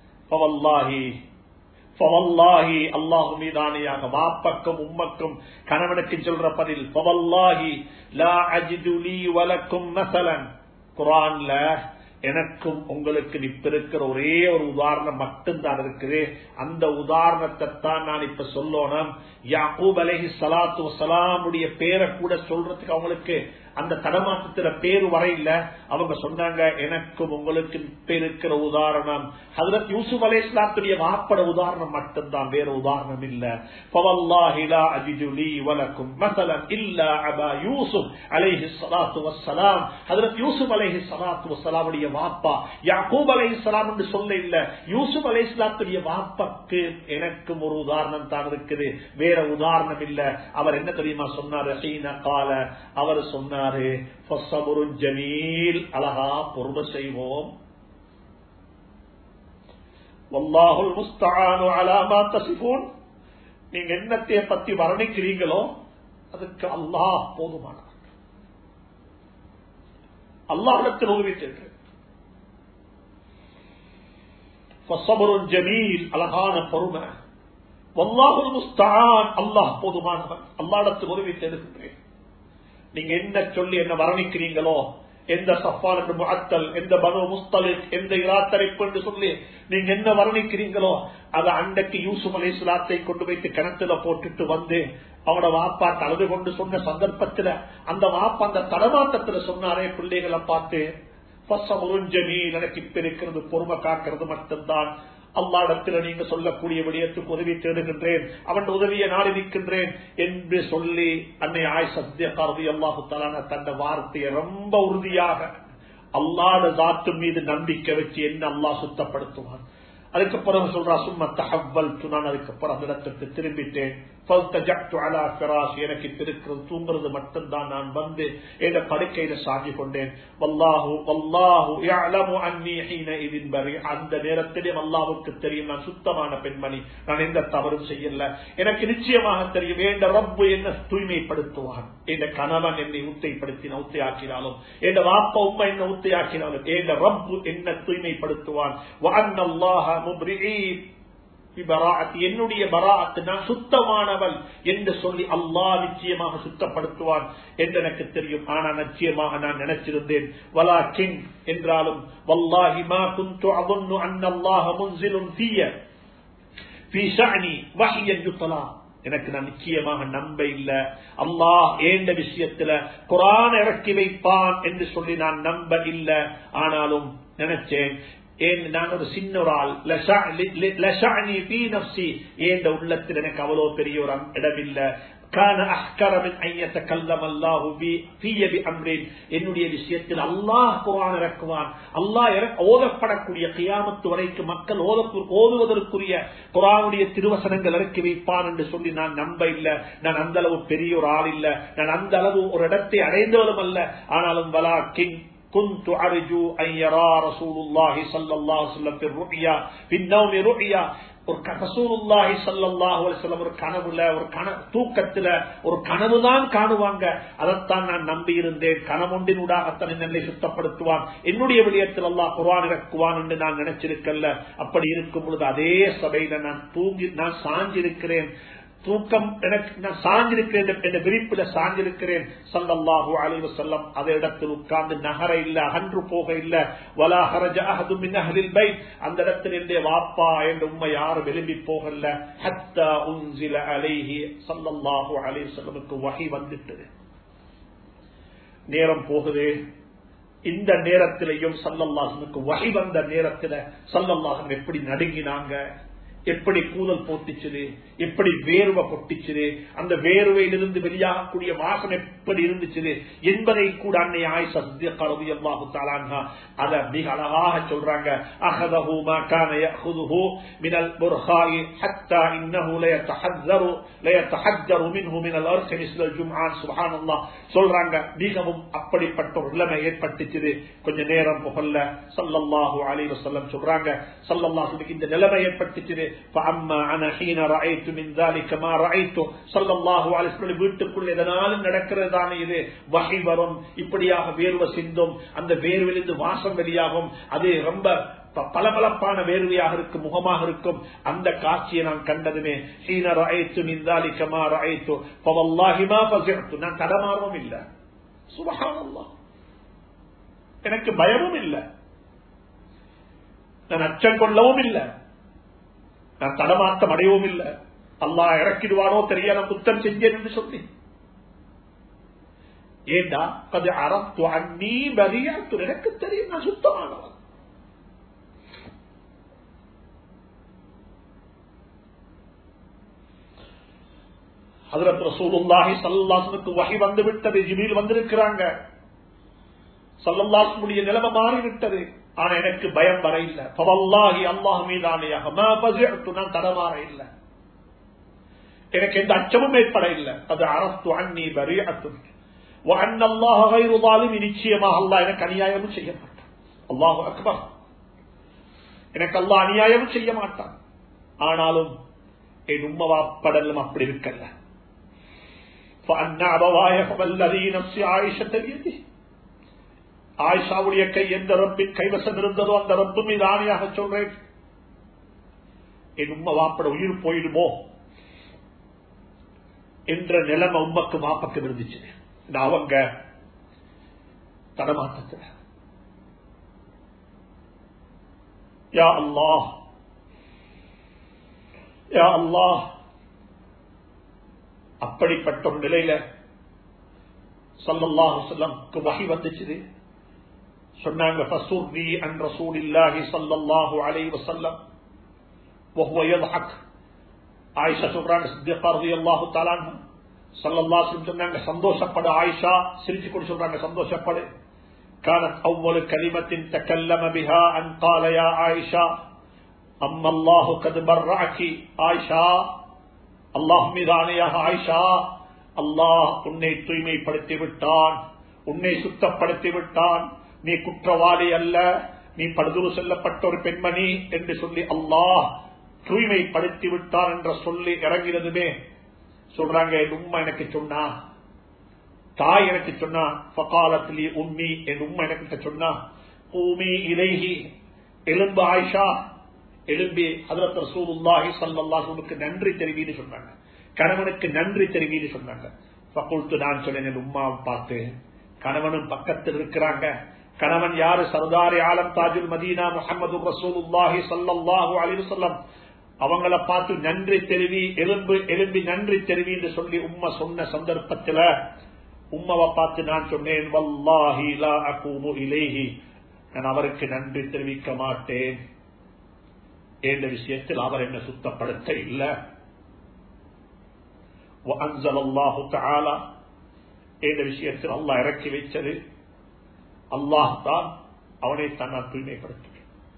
பவல்லாஹி அல்லாஹு மீதானியாக வாப்பக்கும் உம்மக்கும் கணவனுக்கு சொல்ற பதில் பவல்லாஹி லா அஜிதுலி வலக்கும் மசலன் குரான்ல எனக்கும் உங்களுக்கு நிப்பிருக்கிற ஒரே ஒரு உதாரணம் மட்டும்தான் இருக்குது அந்த உதாரணத்தை தான் நான் இப்ப சொல்லணும் யாக்கூப் அலஹி சலாத்து வசலாமுடைய பேரை கூட சொல்றதுக்கு அவங்களுக்கு அந்த தடமாற்றத்துல பேரு வரையில அவங்க சொன்னாங்க எனக்கும் உங்களுக்கு இப்ப இருக்கிற உதாரணம் ஹதரத் யூசுப் அலே இஸ்லாத்துடைய வாப்பட உதாரணம் மட்டும்தான் வேற உதாரணம் இல்ல பவல்லாஹிலா அஜிஜுலி வலக்கும் மசலன் இல்ல அபா யூசுப் அலைஹி சலாத்து வசலாம் ஹதரத் யூசுப் அலைஹி சலாத்து வசலாமுடைய வாப்பா யாக்கூப் அலை இஸ்லாம் என்று சொல்ல இல்ல யூசுப் அலை இஸ்லாத்துடைய வாப்பாக்கு எனக்கும் ஒரு உதாரணம் தான் இருக்குது வேற உதாரணம் இல்ல அவர் என்ன தெரியுமா சொன்னார் கால அவர் சொன்னாரு ஜமீல் அழகா பொறுமை செய்வோம் வல்லாஹுல் முஸ்தானு அலாமா தசிபூன் நீங்க என்னத்தைய பத்தி வர்ணிக்கிறீங்களோ அதுக்கு அல்லாஹ் போதுமான அல்லாஹிடத்தில் உதவிட்டு ஜமீல் அழகான பொறுமை வல்லாஹுல் முஸ்தான் அல்லாஹ் போதுமானவன் அல்லாடத்தில் உதவி தேடுகின்றேன் நீங்க என்ன சொல்லி என்ன வர்ணிக்கிறீங்களோ எந்த சஃபான் என்று முகத்தல் எந்த பனு முஸ்தலிக் எந்த இராத்தரைப்பு என்று சொல்லி நீங்க என்ன வர்ணிக்கிறீங்களோ அதை அன்றைக்கு யூசுப் அலை சுலாத்தை கொண்டு வைத்து கிணத்துல போட்டுட்டு வந்து அவனோட வாப்பா தலது கொண்டு சொன்ன சந்தர்ப்பத்துல அந்த வாப்பா அந்த தடமாட்டத்துல சொன்னாரே பிள்ளைகளை பார்த்து எனக்கு இப்ப இருக்கிறது பொறுமை காக்கிறது மட்டும்தான் அல்லாடத்தில் நீங்க சொல்லக்கூடிய விடயத்துக்கு உதவி தேடுகின்றேன் அவன் உதவியை நாடி நிற்கின்றேன் என்று சொல்லி அன்னை ஆய் சத்திய கருதி அல்லாஹு தலான தந்த வார்த்தையை ரொம்ப உறுதியாக அல்லாட தாத்து மீது நம்பிக்கை வச்சு என்ன அல்லாஹ் சுத்தப்படுத்துவான் அதுக்கு பிறகு சொல்றா சும்மா தகவல் நான் அதுக்கப்புறம் அந்த இடத்துக்கு திரும்பிட்டேன் எனக்கு இருக்கிறது தூங்குறது மட்டும்தான் நான் வந்து என்ற படுக்கையில சாகி கொண்டேன் வல்லாஹு வல்லாஹு அந்த நேரத்திலே அல்லாவுக்கு தெரியும் நான் சுத்தமான பெண்மணி நான் எந்த தவறும் செய்யல எனக்கு நிச்சயமாக தெரியும் என்ற ரப்பு என்ன தூய்மைப்படுத்துவான் என்ற கணவன் என்னை ஊத்தைப்படுத்தி ஊத்தையாக்கினாலும் என்ற வாப்ப உண்மை என்ன ஊத்தையாக்கினாலும் என்ற ரப்பு என்ன தூய்மைப்படுத்துவான் என்னுடைய பராத்து நான் சுத்தமானவள் என்று சொல்லி அல்லாஹ் நிச்சயமாக சுத்தப்படுத்துவான் என்று எனக்கு தெரியும் ஆனா நிச்சயமாக நான் நினைச்சிருந்தேன் வலா கிங் என்றாலும் வல்லாஹி மா குந்து அபுன்னு அன்னல்லாஹ முன்சிலும் தீய எனக்கு நான் நிச்சயமாக நம்ப இல்ல அல்லாஹ் ஏண்ட விஷயத்துல குரான் இறக்கி வைப்பான் என்று சொல்லி நான் நம்ப இல்ல ஆனாலும் நினைச்சேன் ஏன் நான் ஒரு சின்ன ஒரு ஆள் ஏண்ட உள்ளத்தில் எனக்கு அவ்வளவு பெரிய ஒரு இடம் இல்ல கான அஹ்கரமின் ஐயத்த கல்லம் அல்லாஹு தீயபி அம்ரேன் என்னுடைய விஷயத்தில் அல்லாஹ் குரான் இறக்குவான் அல்லாஹ் ஓதப்படக்கூடிய கியாமத்து வரைக்கும் மக்கள் ஓதுவதற்குரிய குரானுடைய திருவசனங்கள் இறக்கி வைப்பான் என்று சொல்லி நான் நம்ப இல்லை நான் அந்த அளவு பெரிய ஒரு ஆள் இல்ல நான் அந்த அளவு ஒரு இடத்தை அடைந்தவளும் அல்ல ஆனாலும் வலா கிங் كنت أرجو أن يرى رسول الله صلى الله عليه وسلم في الرؤيا في النوم رؤيا ஒரு ரசூலுல்லாஹி ஸல்லல்லாஹு அலைஹி வஸல்லம் ஒரு கனவுல ஒரு கன தூக்கத்துல ஒரு கனவு தான் காணுவாங்க அதைத்தான் நான் நம்பி இருந்தேன் கனவொன்றினூடாகத்தான் என்னை சுத்தப்படுத்துவான் என்னுடைய விடயத்தில் அல்லாஹ் குர்ஆன் இறக்குவான் என்று நான் நினைச்சிருக்கல அப்படி இருக்கும் பொழுது அதே சபையில நான் தூங்கி நான் சாஞ்சிருக்கிறேன் தூக்கம் எனக்கு நான் சாஞ்சிருக்கிறேன் என்ற விரிப்புல சாஞ்சிருக்கிறேன் சல்லல்லாஹு அலைவு செல்லம் அதே இடத்தில் உட்கார்ந்து நகர இல்ல அகன்று போக இல்ல வலா ஹரஜ அஹது மின் அஹ்லில் பைத் அந்த இடத்தில் என்னுடைய வாப்பா என்ற உண்மை யாரும் விரும்பி போகல ஹத்தா உன்சில அலைஹி சல்லல்லாஹு அலைஹி செல்லமுக்கு வகை வந்துட்டது நேரம் போகுது இந்த நேரத்திலையும் சல்லல்லாஹனுக்கு வகை வந்த நேரத்துல சல்லல்லாஹன் எப்படி நடுங்கினாங்க எப்படி கூதல் போட்டுச்சுது எப்படி வேர்வை பொட்டிச்சுது அந்த வேர்வையிலிருந்து வெளியாகக்கூடிய வாசனை எப்படி இருந்துச்சு என்பதை கூட அன்னை ஆயிஷா கலவி அல்லாஹு தாலான்ஹா அத மிக அழகாக சொல்றாங்க அஹதஹு மா கான யஅخذஹு மினல் புர்ஹாய் ஹத்தா இன்னஹு ல யதஹذரு ல யதஹஜரு மின்ஹு மினல் அர்ஹ மிஸ்ல ஜும்ஆன் சுப்ஹானல்லாஹ் சொல்றாங்க மிகவும் அப்படிப்பட்ட ஒரு நிலைமை ஏற்பட்டுச்சு கொஞ்ச நேரம் புகல்ல ஸல்லல்லாஹு அலைஹி வஸல்லம் சொல்றாங்க ஸல்லல்லாஹு இந்த நிலைமை ஏற்பட்டுச்சு فأما أنا حين رأيت من ذلك ما رأيت صلى الله عليه وسلم வீட்டுக்குள் எதனாலும் நடக்கிறது தானே இது வகை வரும் இப்படியாக வேர்வை சிந்தும் அந்த வேர்விலிருந்து வாசம் வெளியாகும் அது ரொம்ப பளபளப்பான வேர்வையாக இருக்கும் முகமாக இருக்கும் அந்த காட்சியை நான் கண்டதுமே ஹீன ரஐத்து மின் ذلك ما رأيت فوالله ما فزعت நான் தடமாறவும் இல்லை சுபஹானல்லாஹ் எனக்கு பயமும் இல்லை நான் அச்சம் கொள்ளவும் இல்லை நான் தடமாட்டம் அடையவும் இல்லை அல்லா இறக்கிடுவானோ தெரியாத குத்தம் செஞ்சேன் என்று சொல்லி ஏண்டா அது அறத்து அண்ணி பரியாத்து எனக்கு தெரியும் நான் சுத்தமானவன் ஹதரத் ரசூலுல்லாஹி ஸல்லல்லாஹு வஹி வந்து விட்டது ஜிப்ரீல் வந்திருக்கிறாங்க ஸல்லல்லாஹுடைய நிலைமை மாறி விட்டது ஆனா எனக்கு பயம் வர இல்ல பவல்லாஹி அல்லாஹ் மீதானியாக நான் தடமாற இல்ல எனக்கு எந்த அச்சமும் ஏற்பட இல்ல அது அரசு அண்ணி பரியத்து நிச்சயமாக அல்லாஹ் எனக்கு அநியாயமும் செய்ய மாட்டான் அல்லாஹு அக்பர் எனக்கு அல்லாஹ் அநியாயமும் செய்ய மாட்டான் ஆனாலும் என் உம்மவாப்படலும் அப்படி இருக்கல்ல فأنا أبواي فالذي نفسي عائشة بيده ஆயிஷாவுடைய கை எந்த ரப்பின் கைவசம் இருந்ததோ அந்த ரப்பு மீது ஆணையாக சொல்றேன் என் உண்மை வாப்பட உயிர் போயிடுமோ என்ற நிலைமை உண்மைக்கு மாப்பக்கம் இருந்துச்சு அவங்க தடமாட்டத்துல யா அல்லாஹ் யா அல்லாஹ் அப்படிப்பட்ட ஒரு நிலையில சல்லல்லாஹு செல்லம்க்கு வகை வந்துச்சு சொன்னாங்க فسرني عن رسول الله صلى الله عليه وسلم وهو يضحك ஆயிஷா சொல்றாங்க சித்திகா ரலியல்லாஹு தஆலா அன்ஹா ஸல்லல்லாஹு அலைஹி வஸல்லம் சொன்னாங்க சந்தோஷப்படு ஆயிஷா சிரிச்சு கொண்டு சொல்றாங்க சந்தோஷப்படு كانت اول كلمه تكلم بها ان قال يا عائشه اما الله قد برعك عائشه الله மீதானையாக ஆயிஷா அல்லாஹ் உன்னை தூய்மைப்படுத்தி விட்டான் உன்னை சுத்தப்படுத்தி விட்டான் நீ குற்றவாளி அல்ல நீ படுதுரு செல்லப்பட்ட ஒரு பெண்மணி என்று சொல்லி அல்லாஹ் தூய்மைப்படுத்தி விட்டார் என்ற சொல்லி இறங்கிறதுமே சொல்றாங்க என் உண்மை எனக்கு சொன்னா தாய் எனக்கு சொன்னா பகாலத்திலே உண்மை என் உண்மை எனக்கு சொன்னா பூமி இலைகி எலும்பு ஆயிஷா எலும்பி அதரத் ரசூலுல்லாஹி ஸல்லல்லாஹு நன்றி தெரிவின்னு சொன்னாங்க கணவனுக்கு நன்றி தெரிவின்னு சொன்னாங்க பகுல்த்து நான் சொன்னேன் என் உம்மாவை பார்த்து கணவனும் பக்கத்தில் இருக்கிறாங்க கணவன் யாரு சர்தாரி ஆலம் தாஜுல் மதீனா முகமது ரசூலுல்லாஹி சல்லாஹூ அலிவசல்லம் அவங்கள பார்த்து நன்றி தெரிவி எலும்பு எலும்பி நன்றி தெரிவி என்று சொல்லி உம்மை சொன்ன சந்தர்ப்பத்தில் உம்மாவை பார்த்து நான் சொன்னேன் வல்லாஹி லா அகூமு இலேஹி நான் அவருக்கு நன்றி தெரிவிக்க மாட்டேன் என்ற விஷயத்தில் அவர் என்ன சுத்தப்படுத்த இல்லை وأنزل الله تعالى இந்த விஷயத்தில் அல்லாஹ் இறக்கி வைத்தது அல்லாஹ் தான் அவனை தன்னால் தூய்மைப்படுத்த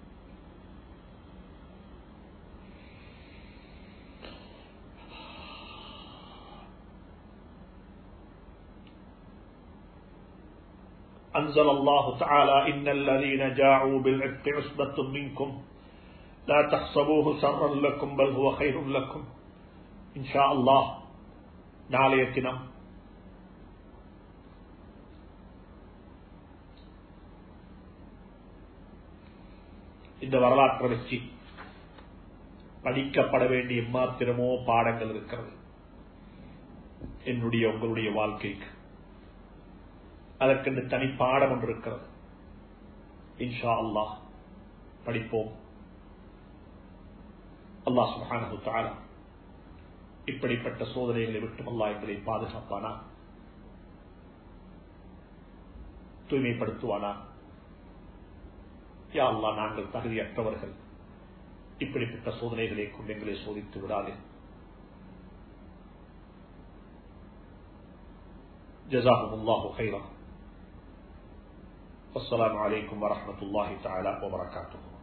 أنزل الله تعالى إن الذين جاءوا بالعتق عصبة منكم لا تحسبوه شرا لكم بل هو خير لكم إن شاء الله நாளைய தினம் இந்த வரலாற்றை வச்சு படிக்கப்பட வேண்டிய மாத்திரமோ பாடங்கள் இருக்கிறது என்னுடைய உங்களுடைய வாழ்க்கைக்கு அதற்கு தனி பாடம் ஒன்று இருக்கிறது இன்ஷா அல்லாஹ் படிப்போம் அல்லாஹ் சுஹானு தாலா இப்படிப்பட்ட சோதனைகளை விட்டு அல்லாஹ் எங்களை பாதுகாப்பானா தூய்மைப்படுத்துவானா யா அல்லா நாங்கள் தகுதியற்றவர்கள் இப்படிப்பட்ட சோதனைகளை கொண்டு எங்களை சோதித்து விடாதே جزاهم الله خيرا والسلام عليكم ورحمة الله تعالى وبركاته